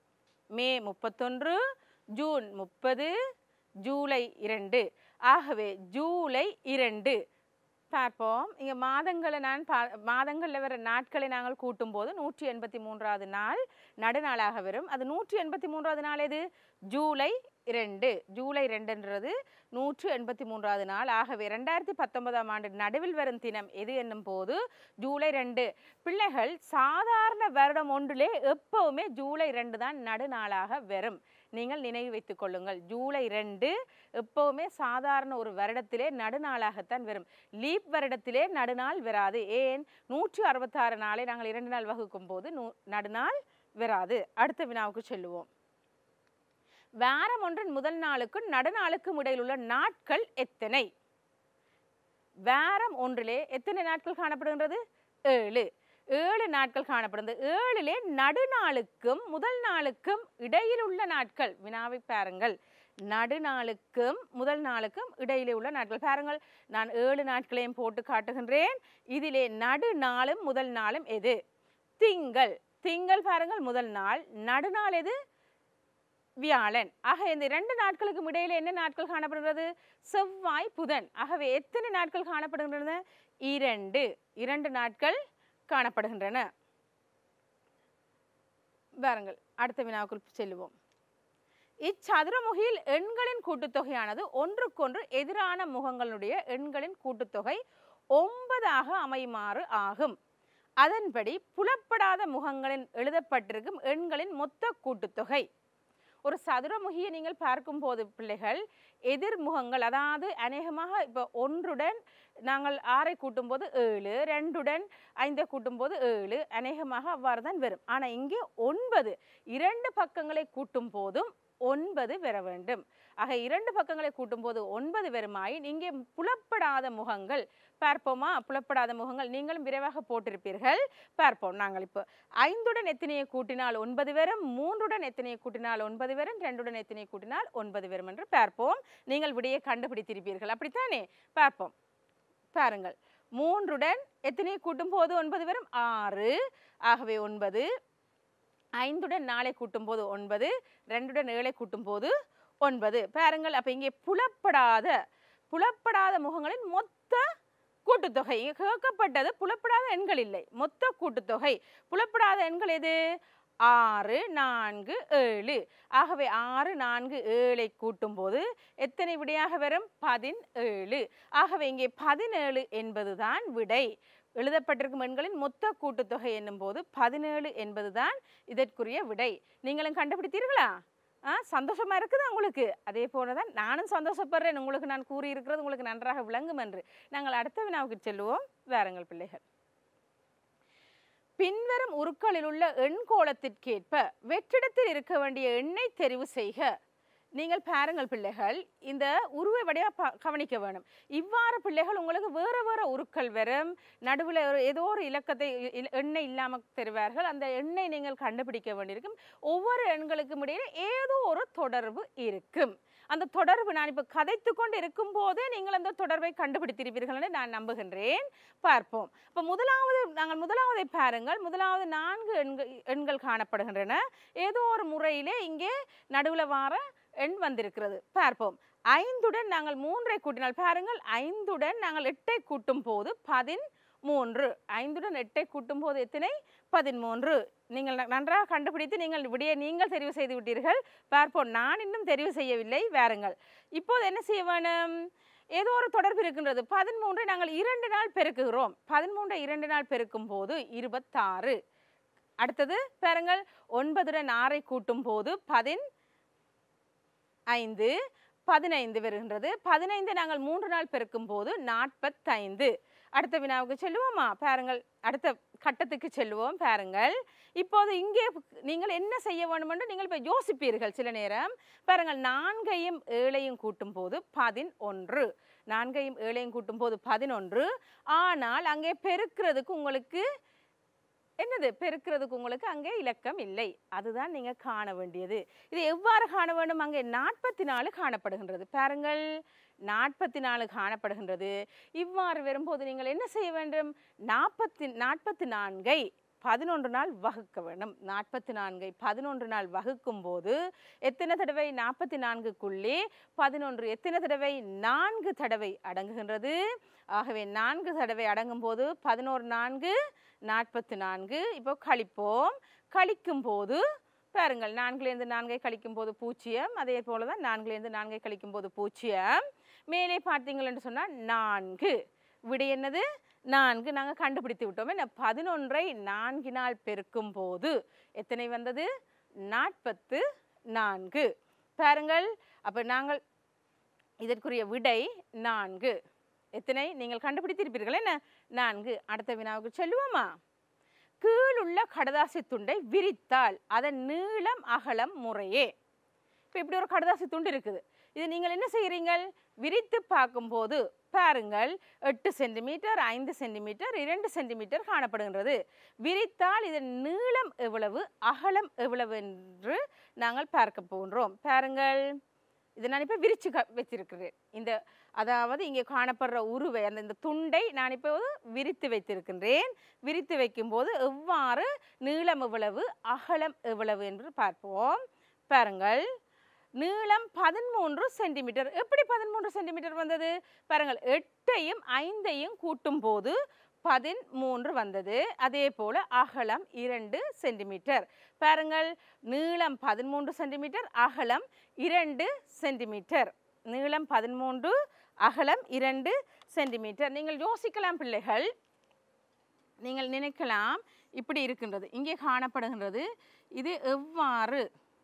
மே முப்பத்தொன்று ஜூன் முப்பது ஜூலை இரண்டு ஆகவே ஜூலை இரண்டு பார்ப்போம் இங்கே மாதங்களை நான் பா மாதங்களில் வர நாட்களை நாங்கள் கூட்டும்போது நூற்றி எண்பத்தி மூன்றாவது நாள் நடுநாளாக வரும் அது நூற்றி எண்பத்தி மூன்றாவது நாள் எது ஜூலை இரண்டு ஜூலை ரெண்டுன்றது நூற்று எண்பத்தி மூன்றாவது நாள் ஆகவே ரெண்டாயிரத்தி பத்தொன்பதாம் ஆண்டு நடுவில் வரும் தினம் எது என்னும் போது ஜூலை ரெண்டு பிள்ளைகள் சாதாரண வருடம் ஒன்றிலே எப்பவுமே ஜூலை ரெண்டு தான் நடுநாளாக வரும் நீங்கள் நினைவு வைத்துக் கொள்ளுங்கள் ஜூலை ரெண்டு எப்பவுமே சாதாரண ஒரு வருடத்திலே நடுநாளாகத்தான் வரும் லீப் வருடத்திலே நடுநாள் வராது ஏன் நூற்றி அறுபத்தாறு நாளை நாங்கள் இரண்டு நாள் வகுக்கும் போது நூ நடுநாள் வராது அடுத்த வினாவுக்கு செல்லுவோம் வாரம் ஒன்றின் முதல் நாளுக்கும் நடுநாளுக்கும் இடையில் உள்ள நாட்கள் எத்தனை வாரம் ஒன்றிலே எத்தனை நாட்கள் காணப்படுகின்றது ஏழு ஏழு நாட்கள் காணப்படுகிறது ஏழிலே நடுநாளுக்கும் முதல் நாளுக்கும் இடையில் உள்ள நாட்கள் வினாவை பாருங்கள் நடுநாளுக்கும் முதல் நாளுக்கும் இடையிலே உள்ள நாட்கள் பாருங்கள் நான் ஏழு நாட்களையும் போட்டு காட்டுகின்றேன் இதிலே நடுநாளும் முதல் நாளும் எது திங்கள் திங்கள் பாருங்கள் முதல் நாள் நடுநாள் எது வியாழன் ஆக இந்த இரண்டு நாட்களுக்கும் இடையில என்ன நாட்கள் காணப்படுகிறது செவ்வாய் புதன் ஆகவே எத்தனை நாட்கள் காணப்படுகின்றன இரண்டு இரண்டு நாட்கள் காணப்படுகின்றன பாருங்கள் அடுத்த வினாவுக்குள் செல்லுவோம் இச்சதுரமுகியில் எண்களின் கூட்டுத்தொகையானது ஒன்றுக்கொன்று எதிரான முகங்களுடைய எண்களின் கூட்டுத்தொகை ஒன்பதாக அமையுமாறு ஆகும் அதன்படி புலப்படாத முகங்களின் எழுதப்பட்டிருக்கும் எண்களின் மொத்த கூட்டுத்தொகை ஒரு சதுரமுகியை நீங்கள் பார்க்கும்போது பிள்ளைகள் எதிர்முகங்கள் அதாவது அநேகமாக இப்போ ஒன்றுடன் நாங்கள் ஆறை கூட்டும்போது ஏழு ரெண்டுடன் ஐந்தை கூட்டும்போது ஏழு அநேகமாக அவ்வாறு தான் வரும் ஆனால் இங்கே ஒன்பது இரண்டு பக்கங்களை கூட்டும் போதும் ஒன்பது பெற வேண்டும் ஆக இரண்டு பக்கங்களை கூட்டும்போது ஒன்பது வருமாயின் இங்கே புலப்படாத முகங்கள் பார்ப்போமா புலப்படாத முகங்கள் நீங்களும் விரைவாக போட்டிருப்பீர்கள் பார்ப்போம் நாங்கள் இப்போ ஐந்துடன் எத்தனையை கூட்டினால் ஒன்பது வரும் மூன்றுடன் எத்தனையை கூட்டினால் ஒன்பது வரும் ரெண்டுடன் எத்தனையை கூட்டினால் ஒன்பது வரும் என்று பார்ப்போம் நீங்கள் விடையை கண்டுபிடித்திருப்பீர்கள் அப்படித்தானே பார்ப்போம் பாருங்கள் மூன்றுடன் எத்தனையை கூட்டும் போது ஒன்பது வரும் ஆறு ஆகவே ஒன்பது ஐந்துடன் நாளை கூட்டும் போது ஒன்பது ரெண்டுடன் ஏழை கூட்டும் போது ஒன்பது பாருங்கள் அப்போ இங்கே புலப்படாத புலப்படாத முகங்களின் மொத்த கூட்டுத்தொகை இங்கே கேட்கப்பட்டது புலப்படாத எண்கள் இல்லை மொத்த கூட்டுத்தொகை புலப்படாத எண்கள் எது ஆறு நான்கு ஏழு ஆகவே ஆறு நான்கு ஏழை கூட்டும்போது எத்தனை விடையாக வரும் பதினேழு ஆகவே இங்கே பதினேழு என்பதுதான் விடை எழுதப்பட்டிருக்கும் எண்களின் மொத்த கூட்டுத்தொகை என்னும் போது பதினேழு என்பதுதான் இதற்குரிய விடை நீங்களும் கண்டுபிடித்தீர்களா ஆ சந்தோஷமா இருக்குதா உங்களுக்கு அதே போல தான் நானும் சந்தோஷப்படுறேன் உங்களுக்கு நான் கூறியிருக்கிறது உங்களுக்கு நன்றாக விளங்கும் என்று நாங்கள் அடுத்த வினாவுக்கு செல்லுவோம் வாருங்கள் பிள்ளைகள் பின்வரும் உருக்களில் உள்ள எண்கோளத்திற்கேற்ப வெற்றிடத்தில் இருக்க வேண்டிய எண்ணை தெரிவு செய்க நீங்கள் பாருங்கள் பிள்ளைகள் இந்த உருவை வடிவா ப- கவனிக்க வேணும் இவ்வாறு பிள்ளைகள் உங்களுக்கு வேறு வேறு உருக்கள் வரும் நடுவில் ஒரு ஏதோ ஒரு இலக்கத்தை இ- இ- எண்ணெய் இல்லாமல் தருவார்கள் அந்த எண்ணெய் நீங்கள் கண்டுபிடிக்க வேண்டியிருக்கும் ஒவ்வொரு எண்களுக்கும் இடையே ஏதோ ஒரு தொடர்பு இருக்கும் அந்த தொடர்பு நான் இப்போ கதைத்து கொண்டு இருக்கும் போதே நீங்கள் அந்த தொடர்பை கண்டுபிடித்திருப்பீர்கள் என்று நான் நம்புகின்றேன் பார்ப்போம் இப்போ முதலாவது நாங்கள் முதலாவதை பாருங்கள் முதலாவது நான்கு எண்கள் எண்கள் காணப்படுகின்றன ஏதோ ஒரு முறையிலே இங்கே நடுவில் வார எண் வந்திருக்கிறது பார்ப்போம் ஐந்துடன் நாங்கள் மூன்றை கூட்டினால் பாருங்கள் ஐந்துடன் நாங்கள் எட்டை கூட்டும் போது பதின் மூன்று ஐந்துடன் எட்டை கூட்டும் போது எத்தனை பதிமூன்று நீங்கள் ந- நன்றாக கண்டுபிடித்து நீங்கள் விடிய நீங்கள் தெரிவு செய்து விட்டீர்கள் பார்ப்போம் நான் இன்னும் தெரிவு செய்யவில்லை வாருங்கள் இப்போது என்ன செய்ய வேணும் ஏதோ ஒரு தொடர்பு இருக்கின்றது பதிமூன்றை நாங்கள் இரண்டு நாள் பெருக்குகிறோம் பதிமூன்றை இரண்டு நாள் பெருக்கும் போது இருபத்தாறு அடுத்தது பாருங்கள் ஒன்பதுடன் ஆறை கூட்டும் போது பதின் ஐந்து பதினைந்து வருகின்றது பதினைந்து நாங்கள் மூன்று நாள் பெருக்கும் போது நாற்பத்தைந்து அடுத்த வினாவுக்கு செல்லுவோமா பாருங்கள் அடுத்த கட்டத்துக்கு செல்லுவோம் பாருங்கள் இப்போது இங்கே நீங்கள் என்ன செய்ய வேண்டும் என்று நீங்கள் இப்போ யோசிப்பீர்கள் சில நேரம் பாருங்கள் நான்கையும் ஏழையும் கூட்டும் போது பதினொன்று நான்கையும் ஏழையும் கூட்டும் போது பதினொன்று ஆனால் அங்கே பெருக்கிறதுக்கு உங்களுக்கு என்னது பெருக்கிறதுக்கு உங்களுக்கு அங்கே இலக்கம் இல்லை அதுதான் நீங்க காண வேண்டியது இது எவ்வாறு காண வேண்டும் அங்கே நாற்பத்தி நாலு காணப்படுகின்றது பாருங்கள் நாற்பத்தி நாலு காணப்படுகின்றது இவ்வாறு வரும்போது நீங்கள் என்ன செய்ய வேண்டும் நாற்பத்தி நாற்பத்தி நான்கை பதினொன்று நாள் வகுக்க வேண்டும் நாற்பத்தி நான்கை பதினொன்று நாள் வகுக்கும் போது எத்தனை தடவை நாற்பத்தி நான்குக்குள்ளே பதினொன்று எத்தனை தடவை நான்கு தடவை அடங்குகின்றது ஆகவே நான்கு தடவை அடங்கும் போது பதினோரு நான்கு நாற்பத்தி நான்கு இப்போ கழிப்போம் கழிக்கும் போது பாருங்கள் நான்குலேருந்து நான்கை கழிக்கும் போது பூஜ்ஜியம் அதே போல தான் நான்குலேருந்து நான்கை கழிக்கும் போது பூஜ்ஜியம் மேலே பார்த்தீங்கள் என்று சொன்னால் நான்கு விடை என்னது நான்கு நாங்கள் கண்டுபிடித்து விட்டோம் என்ன பதினொன்றை நான்கினால் பெருக்கும் போது எத்தனை வந்தது நாற்பத்து நான்கு பாருங்கள் அப்போ நாங்கள் இதற்குரிய விடை நான்கு எத்தனை நீங்கள் கண்டுபிடித்திருப்பீர்கள் என்ன நான்கு அடுத்த வினாவுக்கு செல்லுவோமா கீழுள்ள கடதாசி துண்டை விரித்தால் அதன் நீளம் அகலம் முறையே இப்போ இப்படி ஒரு கடதாசி துண்டு இருக்குது இது நீங்கள் என்ன செய்கிறீங்கள் விரித்து பார்க்கும்போது பாருங்கள் எட்டு சென்டிமீட்டர் ஐந்து சென்டிமீட்டர் இரண்டு சென்டிமீட்டர் காணப்படுகின்றது விரித்தால் இதன் நீளம் எவ்வளவு அகலம் எவ்வளவு என்று நாங்கள் பார்க்க போகின்றோம் பாருங்கள் இதை நான் இப்போ விரிச்சு க வச்சிருக்கிறேன் இந்த அதாவது இங்கே காணப்படுற உருவை அந்த இந்த துண்டை நான் இப்போ விரித்து வைத்திருக்கின்றேன் விரித்து வைக்கும்போது எவ்வாறு நீளம் எவ்வளவு அகலம் எவ்வளவு என்று பார்ப்போம் பாருங்கள் நீளம் பதிமூன்று சென்டிமீட்டர் எப்படி பதிமூன்று சென்டிமீட்டர் வந்தது பாருங்கள் எட்டையும் ஐந்தையும் கூட்டும் போது பதிமூன்று வந்தது அதே போல அகலம் இரண்டு சென்டிமீட்டர் பாருங்கள் நீளம் பதிமூன்று சென்டிமீட்டர் அகலம் இரண்டு சென்டிமீட்டர் நீளம் பதிமூன்று அகலம் இரண்டு சென்டிமீட்டர் நீங்கள் யோசிக்கலாம் பிள்ளைகள் நீங்கள் நினைக்கலாம் இப்படி இருக்கின்றது இங்கே காணப்படுகின்றது இது எவ்வாறு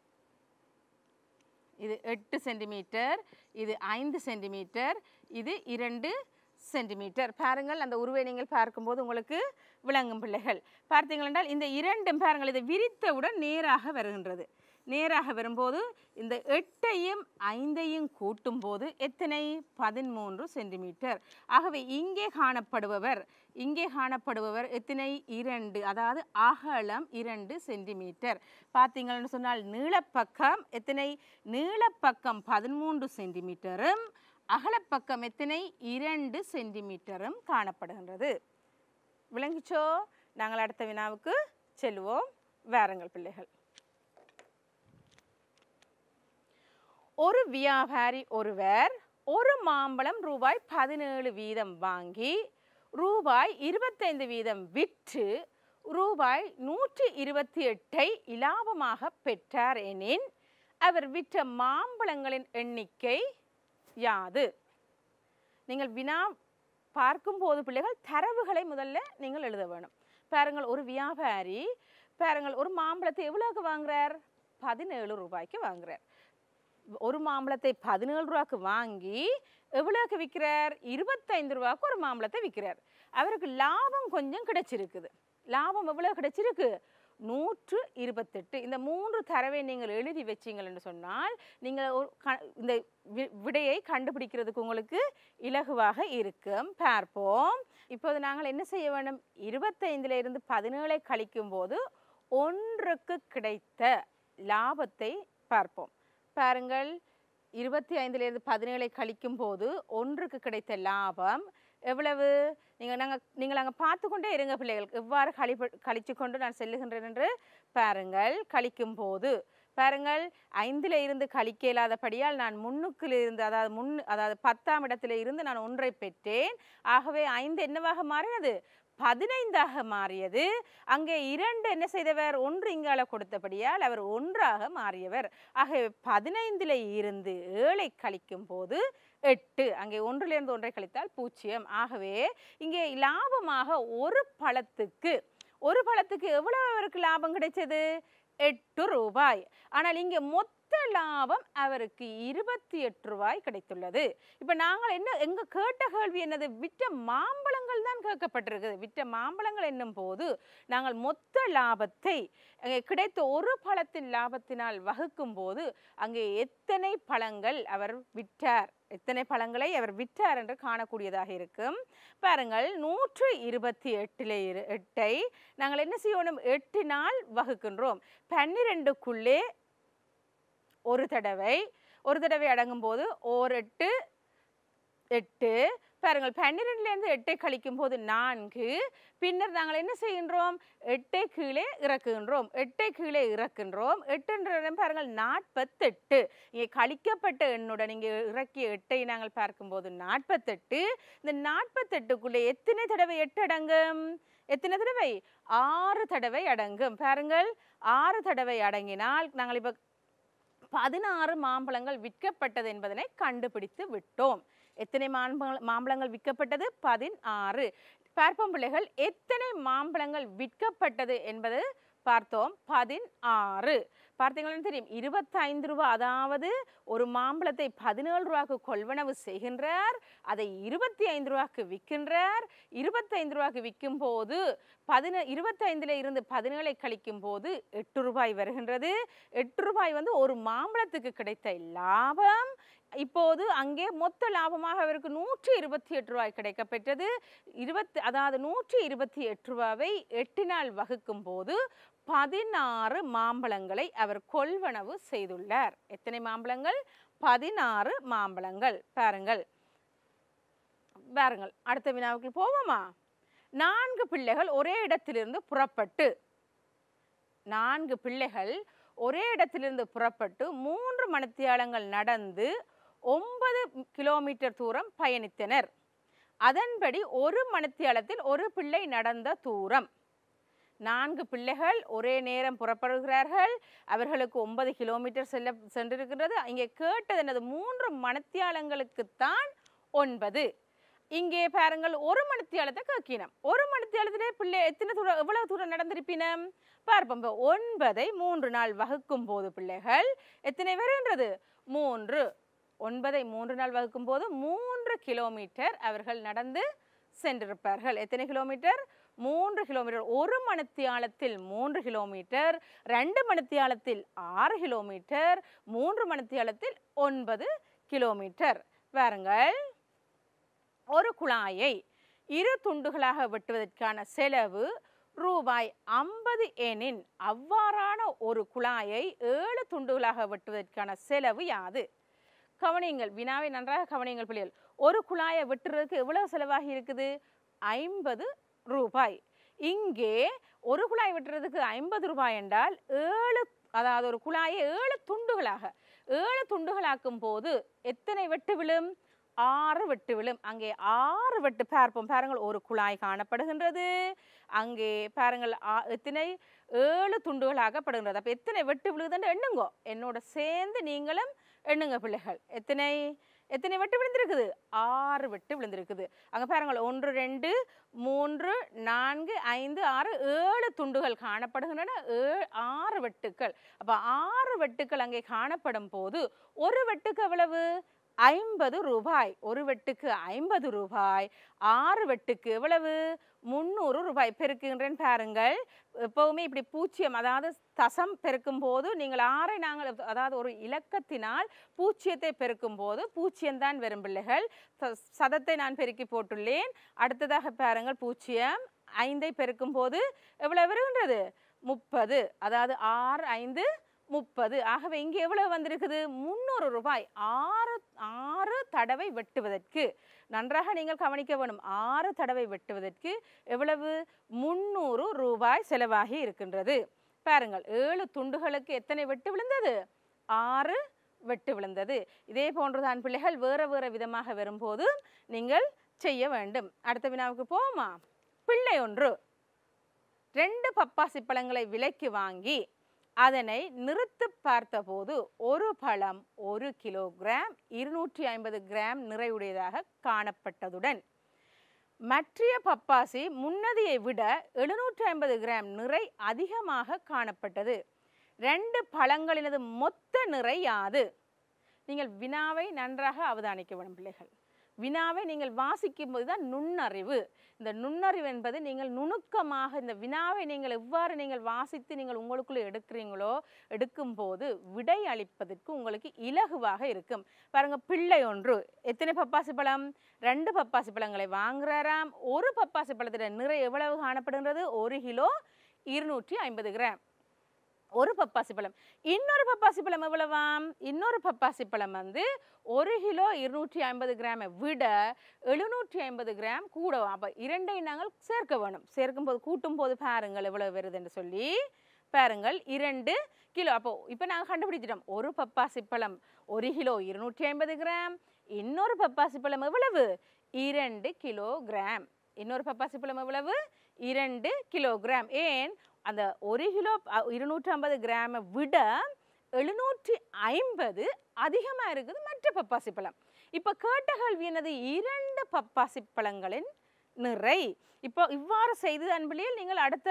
இது எட்டு சென்டிமீட்டர் இது ஐந்து சென்டிமீட்டர் இது இரண்டு சென்டிமீட்டர் பாருங்கள் அந்த உருவை நீங்கள் பார்க்கும்போது உங்களுக்கு விளங்கும் பிள்ளைகள் பார்த்தீங்கள் என்றால் இந்த இரண்டும் பாருங்கள் இதை விரித்தவுடன் நேராக வருகின்றது நேராக வரும்போது இந்த எட்டையும் ஐந்தையும் கூட்டும் போது எத்தனை பதிமூன்று சென்டிமீட்டர் ஆகவே இங்கே காணப்படுபவர் இங்கே காணப்படுபவர் எத்தனை இரண்டு அதாவது அகலம் இரண்டு சென்டிமீட்டர் பார்த்தீங்கன்னு சொன்னால் நீளப்பக்கம் எத்தனை நீளப்பக்கம் பதிமூன்று சென்டிமீட்டரும் அகலப்பக்கம் எத்தனை இரண்டு சென்டிமீட்டரும் காணப்படுகின்றது விளங்கிச்சோ நாங்கள் அடுத்த வினாவுக்கு செல்வோம் வாருங்கள் பிள்ளைகள் ஒரு வியாபாரி ஒருவர் ஒரு மாம்பழம் ரூபாய் பதினேழு வீதம் வாங்கி ரூபாய் இருபத்தைந்து வீதம் விற்று ரூபாய் நூற்றி இருபத்தி எட்டை இலாபமாக பெற்றார் எனின் அவர் விற்ற மாம்பழங்களின் எண்ணிக்கை யாது நீங்கள் வினா பார்க்கும்போது பிள்ளைகள் தரவுகளை முதல்ல நீங்கள் எழுத வேணும் பாருங்கள் ஒரு வியாபாரி பாருங்கள் ஒரு மாம்பழத்தை எவ்வளோக்கு வாங்குறார் பதினேழு ரூபாய்க்கு வாங்குறார் ஒரு மாம்பழத்தை பதினேழு ரூபாய்க்கு வாங்கி எவ்வளோக்கு விற்கிறார் இருபத்தைந்து ரூபாய்க்கு ஒரு மாம்பழத்தை விற்கிறார் அவருக்கு லாபம் கொஞ்சம் கிடைச்சிருக்குது லாபம் எவ்வளோ கிடைச்சிருக்கு நூற்று இருபத்தெட்டு இந்த மூன்று தரவை நீங்கள் எழுதி வச்சீங்கள் என்று சொன்னால் நீங்கள் ஒரு க- இந்த வி- விடையை கண்டுபிடிக்கிறதுக்கு உங்களுக்கு இலகுவாக இருக்கும் பார்ப்போம் இப்போது நாங்கள் என்ன செய்ய வேண்டும் இருபத்தைந்துல இருந்து பதினேழை கழிக்கும் போது ஒன்றுக்கு கிடைத்த லாபத்தை பார்ப்போம் பாருங்கள் இருபத்தி ஐந்துலேருந்து பதினேழை கழிக்கும் போது ஒன்றுக்கு கிடைத்த லாபம் எவ்வளவு நீங்கள் நாங்கள் நீங்கள் அங்கே பார்த்து கொண்டே இருங்க பிள்ளைகள் எவ்வாறு கழிப்பு கழித்து கொண்டு நான் செல்லுகின்றேன் என்று பாருங்கள் கழிக்கும் போது பாருங்கள் ஐந்தில் இருந்து கழிக்க இயலாதபடியால் நான் முன்னுக்குல இருந்து அதாவது முன் அதாவது பத்தாம் இடத்துல இருந்து நான் ஒன்றை பெற்றேன் ஆகவே ஐந்து என்னவாக மாறினது பதினைந்தாக மாறியது அங்கே இரண்டு என்ன செய்தவர் ஒன்று இங்கால கொடுத்தபடியால் அவர் ஒன்றாக மாறியவர் ஆகவே பதினைந்தில் இருந்து ஏழை கழிக்கும் போது எட்டு அங்கே ஒன்றிலிருந்து ஒன்றை கழித்தால் பூஜ்ஜியம் ஆகவே இங்கே லாபமாக ஒரு பழத்துக்கு ஒரு பழத்துக்கு எவ்வளவு அவருக்கு லாபம் கிடைச்சது எட்டு ரூபாய் ஆனால் இங்கே மொத்த லாபம் அவருக்கு இருபத்தி எட்டு ரூபாய் கிடைத்துள்ளது இப்போ நாங்கள் என்ன எங்க கேட்ட கேள்வி என்னது விற்ற மாம்பழங்கள் தான் கேட்கப்பட்டிருக்குது விற்ற மாம்பழங்கள் என்னும் போது நாங்கள் மொத்த லாபத்தை அங்கே கிடைத்த ஒரு பழத்தின் லாபத்தினால் வகுக்கும் போது அங்கே எத்தனை பழங்கள் அவர் விற்றார் எத்தனை பழங்களை அவர் விற்றார் என்று காணக்கூடியதாக இருக்கும் பாருங்கள் நூற்று இருபத்தி எட்டில் இரு எட்டை நாங்கள் என்ன செய்யணும் எட்டினால் வகுக்கின்றோம் பன்னிரெண்டுக்குள்ளே ஒரு தடவை ஒரு தடவை அடங்கும் போது ஓர் எட்டு எட்டு பாருங்கள் பன்னிரெண்டுலேருந்து எட்டை கழிக்கும் போது நான்கு பின்னர் நாங்கள் என்ன செய்கின்றோம் எட்டை கீழே இறக்குகின்றோம் எட்டை கீழே இறக்கின்றோம் எட்டுன்ற இடம் பாருங்கள் நாற்பத்தெட்டு இங்கே கழிக்கப்பட்ட எண்ணுடன் இங்கே இறக்கிய எட்டை நாங்கள் பார்க்கும்போது நாற்பத்தெட்டு இந்த நாற்பத்தெட்டுக்குள்ளே எத்தனை தடவை எட்டு அடங்கும் எத்தனை தடவை ஆறு தடவை அடங்கும் பாருங்கள் ஆறு தடவை அடங்கினால் நாங்கள் இப்போ பதினாறு மாம்பழங்கள் விற்கப்பட்டது என்பதனை கண்டுபிடித்து விட்டோம் எத்தனை மாம்பழங்கள் மாம்பழங்கள் விற்கப்பட்டது பதினாறு பார்ப்போம் பிள்ளைகள் எத்தனை மாம்பழங்கள் விற்கப்பட்டது என்பது பார்த்தோம் பதினாறு பார்த்தீங்களா தெரியும் இருபத்தைந்து ரூபா அதாவது ஒரு மாம்பழத்தை பதினேழு ரூபாய்க்கு கொள்வனவு செய்கின்றார் அதை இருபத்தி ஐந்து ரூபாய்க்கு விற்கின்றார் இருபத்தைந்து ரூபாய்க்கு விற்கும் போது பதின இருபத்தைந்துல இருந்து பதினேழை கழிக்கும் போது எட்டு ரூபாய் வருகின்றது எட்டு ரூபாய் வந்து ஒரு மாம்பழத்துக்கு கிடைத்த லாபம் இப்போது அங்கே மொத்த லாபமாக அவருக்கு நூற்றி இருபத்தி எட்டு ரூபாய் கிடைக்கப்பெற்றது இருபத்தி அதாவது நூற்றி இருபத்தி எட்டு ரூபாவை எட்டினால் வகுக்கும் போது பதினாறு மாம்பழங்களை அவர் கொள்வனவு செய்துள்ளார் எத்தனை மாம்பழங்கள் பதினாறு மாம்பழங்கள் பாருங்கள் பாருங்கள் அடுத்த வினாவுக்கு போவோமா நான்கு பிள்ளைகள் ஒரே இடத்திலிருந்து புறப்பட்டு நான்கு பிள்ளைகள் ஒரே இடத்திலிருந்து புறப்பட்டு மூன்று மணித்தியாலங்கள் நடந்து ஒன்பது கிலோமீட்டர் தூரம் பயணித்தனர் அதன்படி ஒரு மணித்தியாலத்தில் ஒரு பிள்ளை நடந்த தூரம் நான்கு பிள்ளைகள் ஒரே நேரம் புறப்படுகிறார்கள் அவர்களுக்கு ஒன்பது கிலோமீட்டர் செல்ல சென்றிருக்கிறது இங்கே கேட்டது என்னது மூன்று மணித்தியாலங்களுக்குத்தான் ஒன்பது இங்கே பாருங்கள் ஒரு மணித்தியாலத்தை கேட்கினம் ஒரு மணித்தியாலத்திலே பிள்ளை எத்தனை தூரம் எவ்வளவு தூரம் நடந்திருப்பினம் பார்ப்போம் இப்ப ஒன்பதை மூன்று நாள் வகுக்கும் போது பிள்ளைகள் எத்தனை வருகின்றது மூன்று ஒன்பதை மூன்று நாள் வகுக்கும் போது மூன்று கிலோமீட்டர் அவர்கள் நடந்து சென்றிருப்பார்கள் எத்தனை கிலோமீட்டர் மூன்று கிலோமீட்டர் ஒரு மணித்தியாலத்தில் மூன்று கிலோமீட்டர் ரெண்டு மணித்தியாலத்தில் ஆறு கிலோமீட்டர் மூன்று மணித்தியாலத்தில் ஒன்பது கிலோமீட்டர் பாருங்கள் ஒரு குழாயை இரு துண்டுகளாக வெட்டுவதற்கான செலவு ரூபாய் ஐம்பது எனின் அவ்வாறான ஒரு குழாயை ஏழு துண்டுகளாக வெட்டுவதற்கான செலவு யாது கவனியுங்கள் வினாவை நன்றாக கவனியுங்கள் பிள்ளைகள் ஒரு குழாயை வெட்டுறதுக்கு எவ்வளவு செலவாகி இருக்குது ஐம்பது ரூபாய் இங்கே ஒரு குழாய் வெட்டுறதுக்கு ஐம்பது ரூபாய் என்றால் ஏழு அதாவது ஒரு குழாயை ஏழு துண்டுகளாக ஏழு துண்டுகளாக்கும் போது எத்தனை வெட்டு விழும் ஆறு வெட்டு விழும் அங்கே ஆறு வெட்டு பார்ப்போம் பாருங்கள் ஒரு குழாய் காணப்படுகின்றது அங்கே பாருங்கள் ஆ- எத்தனை ஏழு துண்டுகளாகப்படுகின்றது அப்போ எத்தனை வெட்டு விழுகுதுன்னு எண்ணுங்கோ என்னோட சேர்ந்து நீங்களும் எண்ணுங்க பிள்ளைகள் எத்தனை எத்தனை வெட்டு விழுந்திருக்குது ஆறு வெட்டு விழுந்திருக்குது அங்கே பாருங்கள் ஒன்று ரெண்டு மூன்று நான்கு ஐந்து ஆறு ஏழு துண்டுகள் காணப்படுகின்றன ஏழு ஆறு வெட்டுக்கள் அப்போ ஆறு வெட்டுக்கள் அங்கே காணப்படும் போது ஒரு வெட்டுக்கு எவ்வளவு ஐம்பது ரூபாய் ஒரு வெட்டுக்கு ஐம்பது ரூபாய் ஆறு வெட்டுக்கு எவ்வளவு முந்நூறு ரூபாய் பெருக்குகின்றேன் பாருங்கள் எப்பவுமே இப்படி பூஜ்ஜியம் அதாவது தசம் பெருக்கும் போது நீங்கள் ஆறை நாங்கள் அதாவது ஒரு இலக்கத்தினால் பூஜ்ஜியத்தை பெருக்கும் போது பூஜ்ஜியம் தான் வரும் பிள்ளைகள் ச- சதத்தை நான் பெருக்கி போட்டுள்ளேன் அடுத்ததாக பாருங்கள் பூஜ்ஜியம் ஐந்தை பெருக்கும் போது எவ்வளவு வருகின்றது முப்பது அதாவது ஆறு ஐந்து முப்பது ஆகவே இங்கே எவ்வளவு வந்திருக்குது முந்நூறு ரூபாய் ஆறு ஆறு தடவை வெட்டுவதற்கு நன்றாக நீங்கள் கவனிக்க வேணும் ஆறு தடவை வெட்டுவதற்கு எவ்வளவு முந்நூறு ரூபாய் செலவாகி இருக்கின்றது பாருங்கள் ஏழு துண்டுகளுக்கு எத்தனை வெட்டு விழுந்தது ஆறு வெட்டு விழுந்தது இதே போன்றுதான் பிள்ளைகள் வேறு வேறு விதமாக வரும்போது நீங்கள் செய்ய வேண்டும் அடுத்த வினாவுக்கு போவோமா பிள்ளை ஒன்று ரெண்டு பப்பாசி பழங்களை விலைக்கு வாங்கி அதனை நிறுத்து பார்த்தபோது ஒரு பழம் ஒரு கிலோகிராம் இருநூற்றி ஐம்பது கிராம் நிறையுடையதாக காணப்பட்டதுடன் மற்றைய பப்பாசி முன்னதியை விட எழுநூற்றி ஐம்பது கிராம் நிறை அதிகமாக காணப்பட்டது ரெண்டு பழங்களினது மொத்த நிறை யாது நீங்கள் வினாவை நன்றாக அவதானிக்க வேண்டும் பிள்ளைகள் வினாவை நீங்கள் வாசிக்கும் போது தான் நுண்ணறிவு இந்த நுண்ணறிவு என்பது நீங்கள் நுணுக்கமாக இந்த வினாவை நீங்கள் எவ்வாறு நீங்கள் வாசித்து நீங்கள் உங்களுக்குள்ளே எடுக்கிறீங்களோ எடுக்கும்போது விடை அளிப்பதற்கு உங்களுக்கு இலகுவாக இருக்கும் பாருங்க பிள்ளை ஒன்று எத்தனை பப்பாசி பழம் ரெண்டு பப்பாசி பழங்களை வாங்குறாராம் ஒரு பப்பாசி பழத்திட நிறை எவ்வளவு காணப்படுகிறது ஒரு கிலோ இருநூற்றி ஐம்பது கிராம் ஒரு பப்பாசி பழம் இன்னொரு பப்பாசி பழம் எவ்வளவாம் இன்னொரு பப்பாசி பழம் வந்து ஒரு கிலோ இருநூற்றி ஐம்பது கிராமை விட எழுநூற்றி ஐம்பது கிராம் கூட அப்போ இரண்டையும் நாங்கள் சேர்க்க வேணும் சேர்க்கும் போது கூட்டும் போது பாருங்கள் எவ்வளவு வருதுன்னு சொல்லி பாருங்கள் இரண்டு கிலோ அப்போ இப்போ நாங்கள் கண்டுபிடிச்சிட்டோம் ஒரு பப்பாசி பழம் ஒரு கிலோ இருநூற்றி ஐம்பது கிராம் இன்னொரு பப்பாசி பழம் எவ்வளவு இரண்டு கிலோ கிராம் இன்னொரு பப்பாசி பழம் எவ்வளவு இரண்டு கிலோகிராம் ஏன் அந்த ஒரு கிலோ அ- இருநூற்றி ஐம்பது கிராமை விட எழுநூற்றி ஐம்பது அதிகமாக இருக்குது மற்ற பப்பாசி பழம் இப்போ கேட்ட கேள்வி என்னது இரண்டு பப்பாசி பழங்களின் நிறை இப்போ இவ்வாறு செய்து அன்பிலேயே நீங்கள் அடுத்த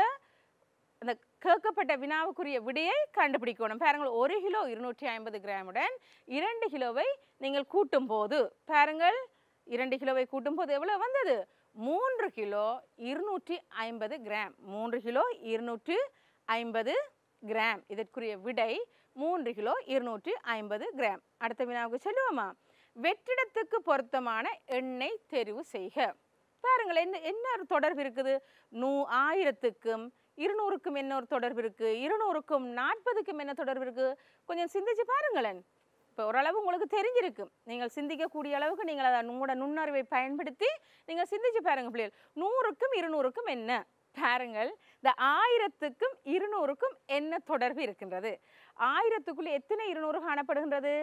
அந்த கேட்கப்பட்ட வினாவுக்குரிய விடையை கண்டுபிடிக்கணும் பாருங்கள் ஒரு கிலோ இருநூற்றி ஐம்பது கிராமுடன் இரண்டு கிலோவை நீங்கள் கூட்டும் போது பாருங்கள் இரண்டு கிலோவை கூட்டும் போது எவ்வளவு வந்தது மூன்று கிலோ இருநூற்றி ஐம்பது கிராம் மூன்று கிலோ இருநூற்றி ஐம்பது கிராம் இதற்குரிய விடை மூன்று கிலோ இருநூற்றி ஐம்பது கிராம் அடுத்த வினாவுக்கு சொல்லுவோமா வெற்றிடத்துக்கு பொருத்தமான எண்ணெய் தெரிவு செய்க பாருங்கள் என்ன என்ன ஒரு தொடர்பு இருக்குது நூ ஆயிரத்துக்கும் இருநூறுக்கும் என்ன ஒரு தொடர்பு இருக்கு இருநூறுக்கும் நாற்பதுக்கும் என்ன தொடர்பு இருக்கு கொஞ்சம் சிந்திச்சு பாருங்களேன் இப்போ ஓரளவு உங்களுக்கு தெரிஞ்சிருக்கும் நீங்கள் சிந்திக்கக்கூடிய அளவுக்கு நீங்கள் அதை உங்களோட நுண்ணறிவை பயன்படுத்தி நீங்கள் சிந்திச்சு பாருங்க பிள்ளைகள் நூறுக்கும் இருநூறுக்கும் என்ன பாருங்கள் இந்த ஆயிரத்துக்கும் இருநூறுக்கும் என்ன தொடர்பு இருக்கின்றது ஆயிரத்துக்குள்ள எத்தனை இருநூறு காணப்படுகின்றது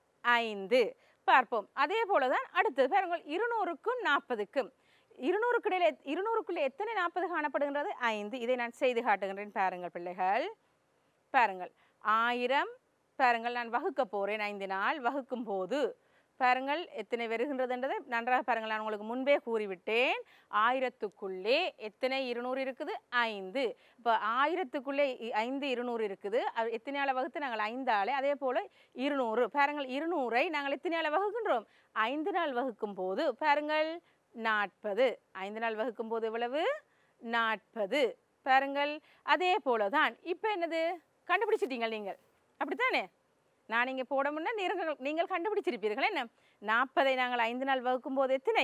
ஐந்து பார்ப்போம் அதே போல தான் அடுத்தது பாருங்கள் இருநூறுக்கும் நாற்பதுக்கும் இருநூறுக்கு இடையில இருநூறுக்குள்ள எத்தனை நாற்பது காணப்படுகின்றது ஐந்து இதை நான் செய்து காட்டுகின்றேன் பாருங்கள் பிள்ளைகள் பாருங்கள் ஆயிரம் பாருங்கள் நான் வகுக்க போறேன் ஐந்து நாள் வகுக்கும் போது பாருங்கள் எத்தனை வருகின்றதுன்றதை நன்றாக பாருங்கள் நான் உங்களுக்கு முன்பே கூறிவிட்டேன் ஆயிரத்துக்குள்ளே எத்தனை இருநூறு இருக்குது ஐந்து இப்போ ஆயிரத்துக்குள்ளே இ- ஐந்து இருநூறு இருக்குது அது எத்தனை ஆளை வகுத்து நாங்கள் ஐந்து ஆளை அதே போல் இருநூறு பாருங்கள் இருநூறை நாங்கள் எத்தனை ஆளை வகுக்கின்றோம் ஐந்து நாள் வகுக்கும் போது பாருங்கள் நாற்பது ஐந்து நாள் வகுக்கும் போது எவ்வளவு நாற்பது பாருங்கள் அதே போல தான் இப்போ என்னது கண்டுபிடிச்சிட்டீங்க நீங்கள் அப்படித்தானே நான் இங்கே போட முன்னே நீங்கள் நீங்கள் கண்டுபிடிச்சிருப்பீர்கள் என்ன நாற்பதை நாங்கள் ஐந்து நாள் வகுக்கும் போது எத்தனை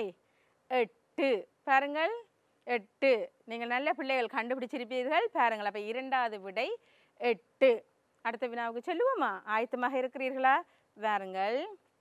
எட்டு பாருங்கள் எட்டு நீங்கள் நல்ல பிள்ளைகள் கண்டுபிடிச்சிருப்பீர்கள் பாருங்கள் அப்போ இரண்டாவது விடை எட்டு அடுத்த வினாவுக்கு செல்லுவோமா ஆயத்தமாக இருக்கிறீர்களா வாருங்கள்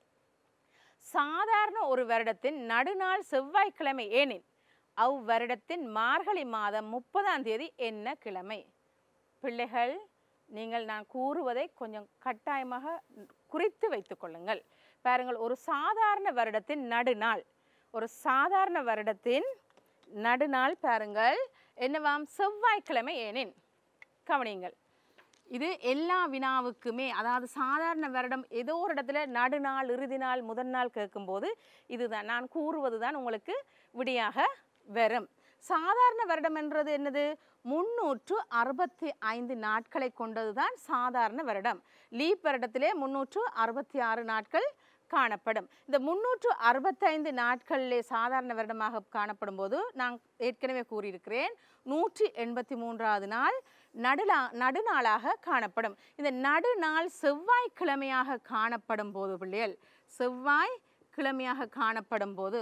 சாதாரண ஒரு வருடத்தின் நடுநாள் செவ்வாய்க்கிழமை ஏனின் அவ்வருடத்தின் மார்கழி மாதம் முப்பதாம் தேதி என்ன கிழமை பிள்ளைகள் நீங்கள் நான் கூறுவதை கொஞ்சம் கட்டாயமாக குறித்து வைத்துக் கொள்ளுங்கள் பாருங்கள் ஒரு சாதாரண வருடத்தின் நடுநாள் ஒரு சாதாரண வருடத்தின் நடுநாள் பாருங்கள் என்னவாம் செவ்வாய்க்கிழமை ஏனின் கவனியுங்கள் இது எல்லா வினாவுக்குமே அதாவது சாதாரண வருடம் ஏதோ ஒரு இடத்துல நடுநாள் இறுதி நாள் முதல் நாள் கேட்கும்போது இதுதான் நான் கூறுவது தான் உங்களுக்கு விடையாக வரும் சாதாரண வருடம் என்றது என்னது முன்னூற்று அறுபத்தி ஐந்து நாட்களை கொண்டது தான் சாதாரண வருடம் லீப் வருடத்திலே முன்னூற்று அறுபத்தி ஆறு நாட்கள் காணப்படும் இந்த முன்னூற்று அறுபத்தைந்து நாட்களிலே சாதாரண வருடமாக காணப்படும் போது நான் ஏற்கனவே கூறியிருக்கிறேன் நூற்றி எண்பத்தி மூன்றாவது நாள் நடுலா நடுநாளாக காணப்படும் இந்த நடுநாள் செவ்வாய்க்கிழமையாக காணப்படும் போது பிள்ளைகள் செவ்வாய் கிழமையாக காணப்படும் போது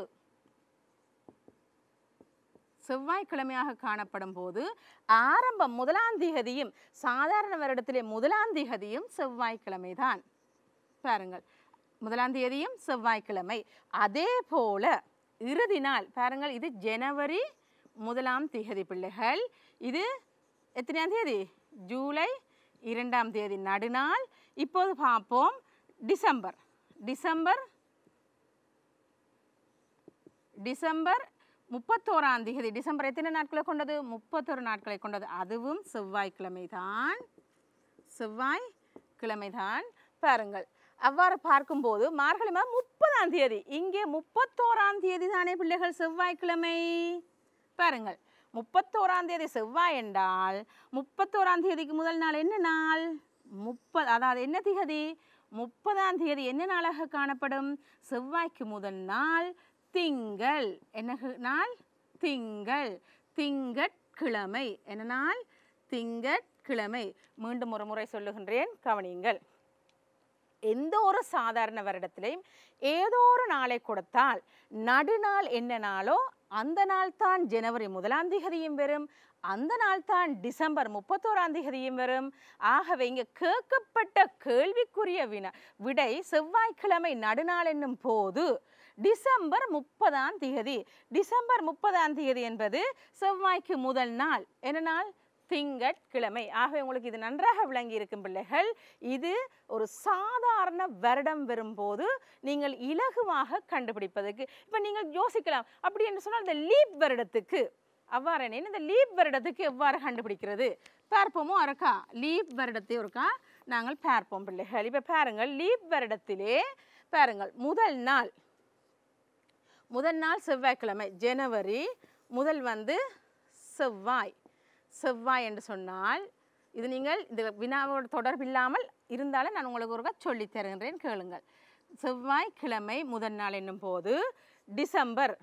செவ்வாய்க்கிழமையாக காணப்படும் போது ஆரம்பம் முதலாம் திகதியும் சாதாரண வருடத்திலே முதலாம் திகதியும் செவ்வாய்க்கிழமை தான் பாருங்கள் முதலாம் தேதியும் செவ்வாய்க்கிழமை அதே போல இறுதி நாள் பாருங்கள் இது ஜனவரி முதலாம் திகதி பிள்ளைகள் இது எத்தனையாம் தேதி ஜூலை இரண்டாம் தேதி நடுநாள் இப்போது பார்ப்போம் டிசம்பர் டிசம்பர் டிசம்பர் முப்பத்தோராம் தேதி டிசம்பர் எத்தனை நாட்களை கொண்டது முப்பத்தொரு நாட்களை கொண்டது அதுவும் செவ்வாய்க்கிழமை தான் செவ்வாய் கிழமைதான் பாருங்கள் அவ்வாறு பார்க்கும்போது மார்கழி மாதம் முப்பதாம் தேதி இங்கே முப்பத்தோராம் தேதி தானே பிள்ளைகள் செவ்வாய்க்கிழமை பாருங்கள் முப்பத்தோராம் தேதி செவ்வாய் என்றால் முப்பத்தோராம் தேதிக்கு முதல் நாள் என்ன நாள் முப்பது அதாவது என்ன திகதி முப்பதாம் தேதி என்ன நாளாக காணப்படும் செவ்வாய்க்கு முதல் நாள் திங்கள் என்ன கு- நாள் திங்கள் திங்கட்கிழமை என்ன நாள் திங்கட்கிழமை மீண்டும் ஒரு முறை சொல்லுகின்றேன் கவனியுங்கள் எந்த ஒரு சாதாரண வருடத்திலையும் ஏதோ ஒரு நாளை கொடுத்தால் நடுநாள் என்ன நாளோ அந்த நாள் தான் ஜனவரி முதலாம் திகதியும் வரும் அந்த நாள் தான் டிசம்பர் முப்பத்தோராம் திகதியும் வரும் ஆகவே இங்கே கேட்கப்பட்ட கேள்விக்குரிய வினா விடை செவ்வாய்க்கிழமை நடுநாள் என்னும் போது டிசம்பர் முப்பதாம் திகதி டிசம்பர் முப்பதாம் திகதி என்பது செவ்வாய்க்கு முதல் நாள் என்ன நாள் திங்கட்கிழமை ஆகவே உங்களுக்கு இது நன்றாக விளங்கி இருக்கும் பிள்ளைகள் இது ஒரு சாதாரண வருடம் வரும்போது நீங்கள் இலகுவாக கண்டுபிடிப்பதற்கு இப்போ நீங்கள் யோசிக்கலாம் அப்படி என்று சொன்னால் இந்த லீப் வருடத்துக்கு அவ்வாறு என்ன இந்த லீப் வருடத்துக்கு எவ்வாறு கண்டுபிடிக்கிறது பார்ப்போமோ அரக்கா லீப் வருடத்தை ஒருக்கா நாங்கள் பார்ப்போம் பிள்ளைகள் இப்போ பாருங்கள் லீப் வருடத்திலே பாருங்கள் முதல் நாள் முதல் நாள் செவ்வாய்க்கிழமை ஜனவரி முதல் வந்து செவ்வாய் செவ்வாய் என்று சொன்னால் இது நீங்கள் இந்த வினாவோட தொடர்பு இல்லாமல் இருந்தாலும் நான் உங்களுக்கு ஒருக்கா சொல்லித் தருகின்றேன் கேளுங்கள் செவ்வாய்க்கிழமை முதல் நாள் என்னும் போது டிசம்பர்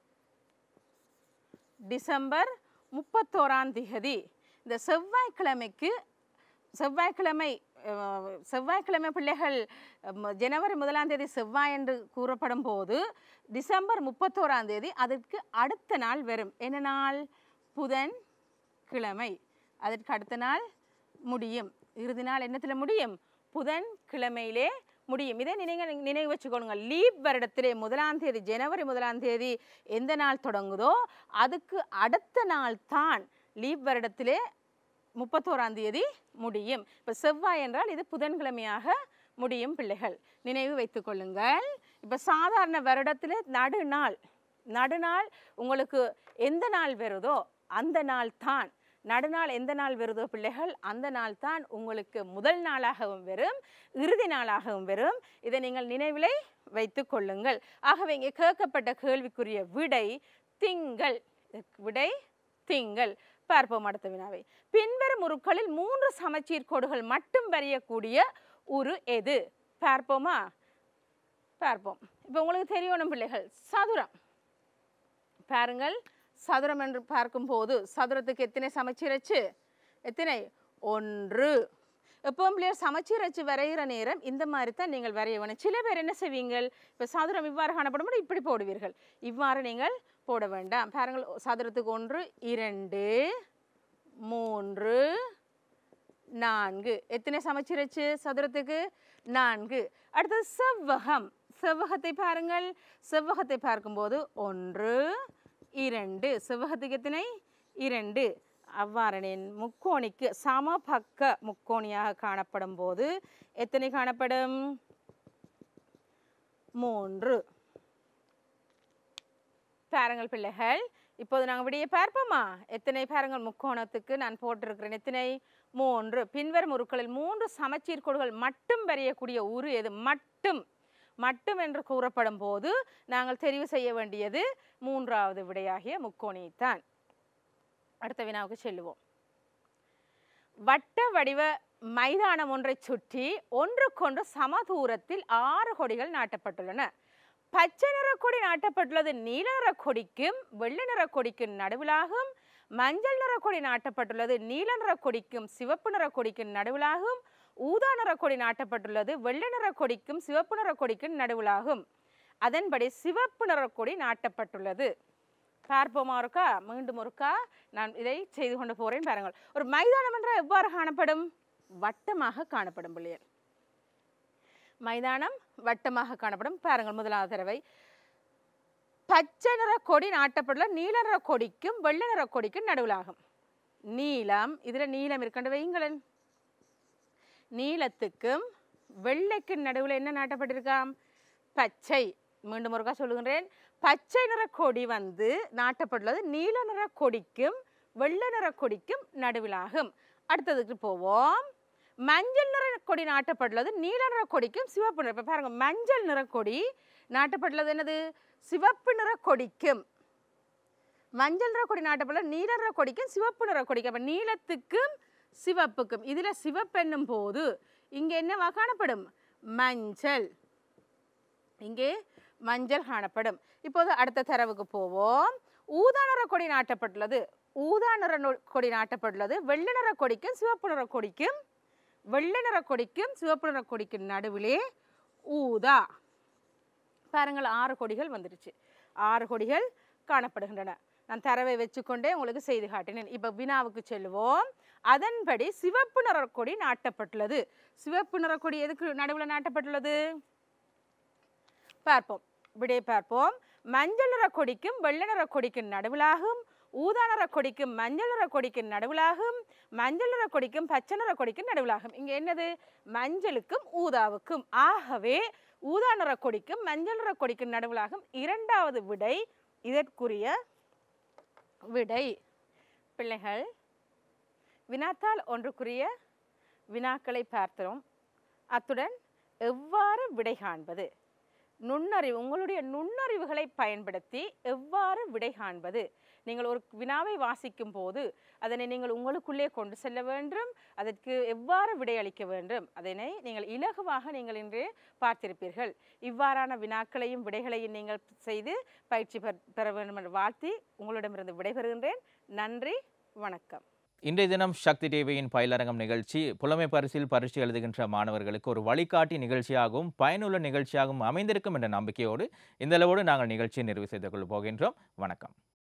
டிசம்பர் முப்பத்தோராம் திகதி இந்த செவ்வாய்க்கிழமைக்கு செவ்வாய்க்கிழமை அஹ், செவ்வாய்க்கிழமை பிள்ளைகள் அஹ், ஜனவரி முதலாம் தேதி செவ்வாய் என்று கூறப்படும் போது டிசம்பர் முப்பத்தோராம் தேதி அதற்கு அடுத்த நாள் வரும் என்ன நாள் புதன் கிழமை அதற்கு அடுத்த நாள் முடியும் இறுதி நாள் என்னத்தில் முடியும் புதன் கிழமையிலே முடியும் இதை நினைங்க நினைவு வச்சுக்கோங்க லீப் வருடத்திலே முதலாம் தேதி ஜனவரி முதலாம் தேதி எந்த நாள் தொடங்குதோ அதுக்கு அடுத்த நாள் தான் லீப் வருடத்திலே முப்பத்தோராம் தேதி முடியும் இப்போ செவ்வாய் என்றால் இது புதன்கிழமையாக முடியும் பிள்ளைகள் நினைவு வைத்துக் கொள்ளுங்கள் இப்போ சாதாரண வருடத்தில் நடுநாள் நடுநாள் உங்களுக்கு எந்த நாள் வருதோ அந்த நாள் தான் நடுநாள் எந்த நாள் வருதோ பிள்ளைகள் அந்த நாள் தான் உங்களுக்கு முதல் நாளாகவும் வரும் இறுதி நாளாகவும் வரும் இதை நீங்கள் நினைவிலை வைத்துக் கொள்ளுங்கள் ஆகவே இங்கே கேட்கப்பட்ட கேள்விக்குரிய விடை திங்கள் விடை திங்கள் பார்ப்போம் அடுத்த வினாவை பின்வரும் உருக்களில் மூன்று சமச்சீர் கோடுகள் மட்டும் வரையக்கூடிய உரு எது பார்ப்போமா பார்ப்போம் இப்போ உங்களுக்கு தெரியணும் பிள்ளைகள் சதுரம் பாருங்கள் சதுரம் என்று பார்க்கும்போது சதுரத்துக்கு எத்தனை சமச்சீரச்சு எத்தனை ஒன்று எப்பவும் பிள்ளையர் சமச்சீரச்சு வரைகிற நேரம் இந்த மாதிரி தான் நீங்கள் வரைய வேணும் சில பேர் என்ன செய்வீங்கள் இப்போ சதுரம் இவ்வாறு காணப்படும் போது இப்படி போடுவீர்கள் இவ்வாறு நீங்கள் போட வேண்டாம் பாருங்கள் சதுரத்துக்கு ஒன்று இரண்டு மூன்று நான்கு எத்தனை சமச்சீரச்சு சதுரத்துக்கு நான்கு அடுத்தது செவ்வகம் செவ்வகத்தை பாருங்கள் செவ்வகத்தை பார்க்கும்போது ஒன்று இரண்டு செவ்வகத்துக்கு எத்தனை இரண்டு அவ்வாறனின் முக்கோணிக்கு சமபக்க முக்கோணியாக காணப்படும் போது எத்தனை காணப்படும் மூன்று பாருங்கள் பிள்ளைகள் இப்போது நாங்கள் விடிய பார்ப்போமா எத்தனை பாருங்கள் முக்கோணத்துக்கு நான் போட்டிருக்கிறேன் எத்தனை மூன்று பின்வரும் உருக்களில் மூன்று சமச்சீர் கோடுகள் மட்டும் வரையக்கூடிய உரு எது மட்டும் மட்டும் என்று கூறப்படும் போது நாங்கள் தெரிவு செய்ய வேண்டியது மூன்றாவது விடையாகிய முக்கோணியைத்தான் அடுத்த வினாவுக்கு செல்லுவோம் வட்ட வடிவ மைதானம் ஒன்றை சுற்றி ஒன்றுக்கொன்று சம தூரத்தில் ஆறு கொடிகள் நாட்டப்பட்டுள்ளன பச்சை நிற கொடி நாட்டப்பட்டுள்ளது நீல நிற கொடிக்கும் வெள்ளை நிற கொடிக்கும் நடுவிலாகும் மஞ்சள் நிற கொடி நாட்டப்பட்டுள்ளது நீல நிற கொடிக்கும் சிவப்பு நிற கொடிக்கும் நடுவிலாகும் ஊதா நிற கொடி நாட்டப்பட்டுள்ளது வெள்ளை நிற கொடிக்கும் சிவப்பு நிற கொடிக்கும் நடுவிலாகும் அதன்படி சிவப்பு நிற கொடி நாட்டப்பட்டுள்ளது பார்ப்போமா இருக்கா மீண்டும் ஒருக்கா நான் இதை செய்து கொண்டு போறேன் பாருங்கள் ஒரு மைதானம் என்றால் எவ்வாறு காணப்படும் வட்டமாக காணப்படும் பிள்ளைகள் மைதானம் வட்டமாக காணப்படும் பாருங்கள் முதலாவது தடவை பச்சை நிற கொடி நாட்டப்பட்டுள்ள நீல நிற கொடிக்கும் வெள்ளை நிற கொடிக்கும் நடுவிலாகும் நீலம் இதுல நீலம் இருக்கின்ற வைங்களன் நீலத்துக்கும் வெள்ளைக்கும் நடுவில் என்ன நாட்டப்பட்டிருக்காம் பச்சை மீண்டும் ஒருக்கா சொல்லுகின்றேன் பச்சை நிற கொடி வந்து நாட்டப்பட்டுள்ளது நீல நிற கொடிக்கும் வெள்ளை நிற கொடிக்கும் நடுவிலாகும் அடுத்ததுக்கு போவோம் மஞ்சள் நிற கொடி நாட்டப்பட்டுள்ளது நீல நிற கொடிக்கும் சிவப்பு நிற இப்ப பாருங்க மஞ்சள் நிற கொடி நாட்டப்பட்டுள்ளது என்னது சிவப்பு நிற கொடிக்கும் மஞ்சள் நிற கொடி நாட்டப்பட்டுள்ள நீல நிற கொடிக்கும் சிவப்பு நிற கொடிக்கும் அப்ப நீலத்துக்கும் சிவப்புக்கும் இதுல சிவப்பென்னும் போது இங்க என்னவா காணப்படும் மஞ்சள் இங்கே மஞ்சள் காணப்படும் இப்போது அடுத்த தரவுக்கு போவோம் ஊதா நிற கொடி நாட்டப்பட்டுள்ளது ஊதா நிற நொ- கொடி நாட்டப்பட்டுள்ளது வெள்ளை நிற கொடிக்கும் சிவப்பு நிற கொடிக்கும் வெள்ளை நிற கொடிக்கும் சிவப்பு நிற கொடிக்கும் நடுவிலே ஊதா பாருங்கள் ஆறு கொடிகள் வந்துடுச்சு ஆறு கொடிகள் காணப்படுகின்றன நான் தரவை வச்சுக்கொண்டே உங்களுக்கு செய்து காட்டினேன் இப்போ வினாவுக்கு செல்வோம் அதன்படி சிவப்பு நிற கொடி நாட்டப்பட்டுள்ளது சிவப்பு நிற கொடி எதுக்கு நடுவில் நாட்டப்பட்டுள்ளது பார்ப்போம் விடை பார்ப்போம் மஞ்சள் நிற கொடிக்கும் வெள்ளை நிற கொடிக்கும் நடுவிலாகும் ஊதா நிற கொடிக்கும் மஞ்சள் நிற கொடிக்கும் நடுவிலாகும் மஞ்சள் நிற கொடிக்கும் பச்சை நிற கொடிக்கும் நடுவிலாகும் இங்க என்னது மஞ்சளுக்கும் ஊதாவுக்கும் ஆகவே ஊதா நிற கொடிக்கும் மஞ்சள் நிற கொடிக்கும் நடுவிலாகும் இரண்டாவது விடை இதற்குரிய விடை பிள்ளைகள் வினாத்தாள் ஒன்றுக்குரிய வினாக்களை பார்த்தோம் அத்துடன் எவ்வாறு விடை காண்பது நுண்ணறிவு உங்களுடைய நுண்ணறிவுகளை பயன்படுத்தி எவ்வாறு விடை காண்பது நீங்கள் ஒரு வினாவை வாசிக்கும் போது அதனை நீங்கள் உங்களுக்குள்ளே கொண்டு செல்ல வேண்டும் அதற்கு எவ்வாறு விடையளிக்க வேண்டும் அதனை நீங்கள் இலகுவாக நீங்கள் இன்று பார்த்திருப்பீர்கள் இவ்வாறான வினாக்களையும் விடைகளையும் நீங்கள் செய்து பயிற்சி பெற- பெற வேண்டும் என்று வாழ்த்தி உங்களிடமிருந்து விடைபெறுகின்றேன் நன்றி வணக்கம் இன்றைய தினம் சக்தி டிவியின் பயிலரங்கம் நிகழ்ச்சி புலமை பரிசில் பரீட்சை எழுதுகின்ற மாணவர்களுக்கு ஒரு வழிகாட்டி நிகழ்ச்சியாகவும் பயனுள்ள நிகழ்ச்சியாகவும் அமைந்திருக்கும் என்ற நம்பிக்கையோடு இந்த அளவோடு நாங்கள் நிகழ்ச்சியை நிறைவு செய்து கொள்ள போகின்றோம் வணக்கம்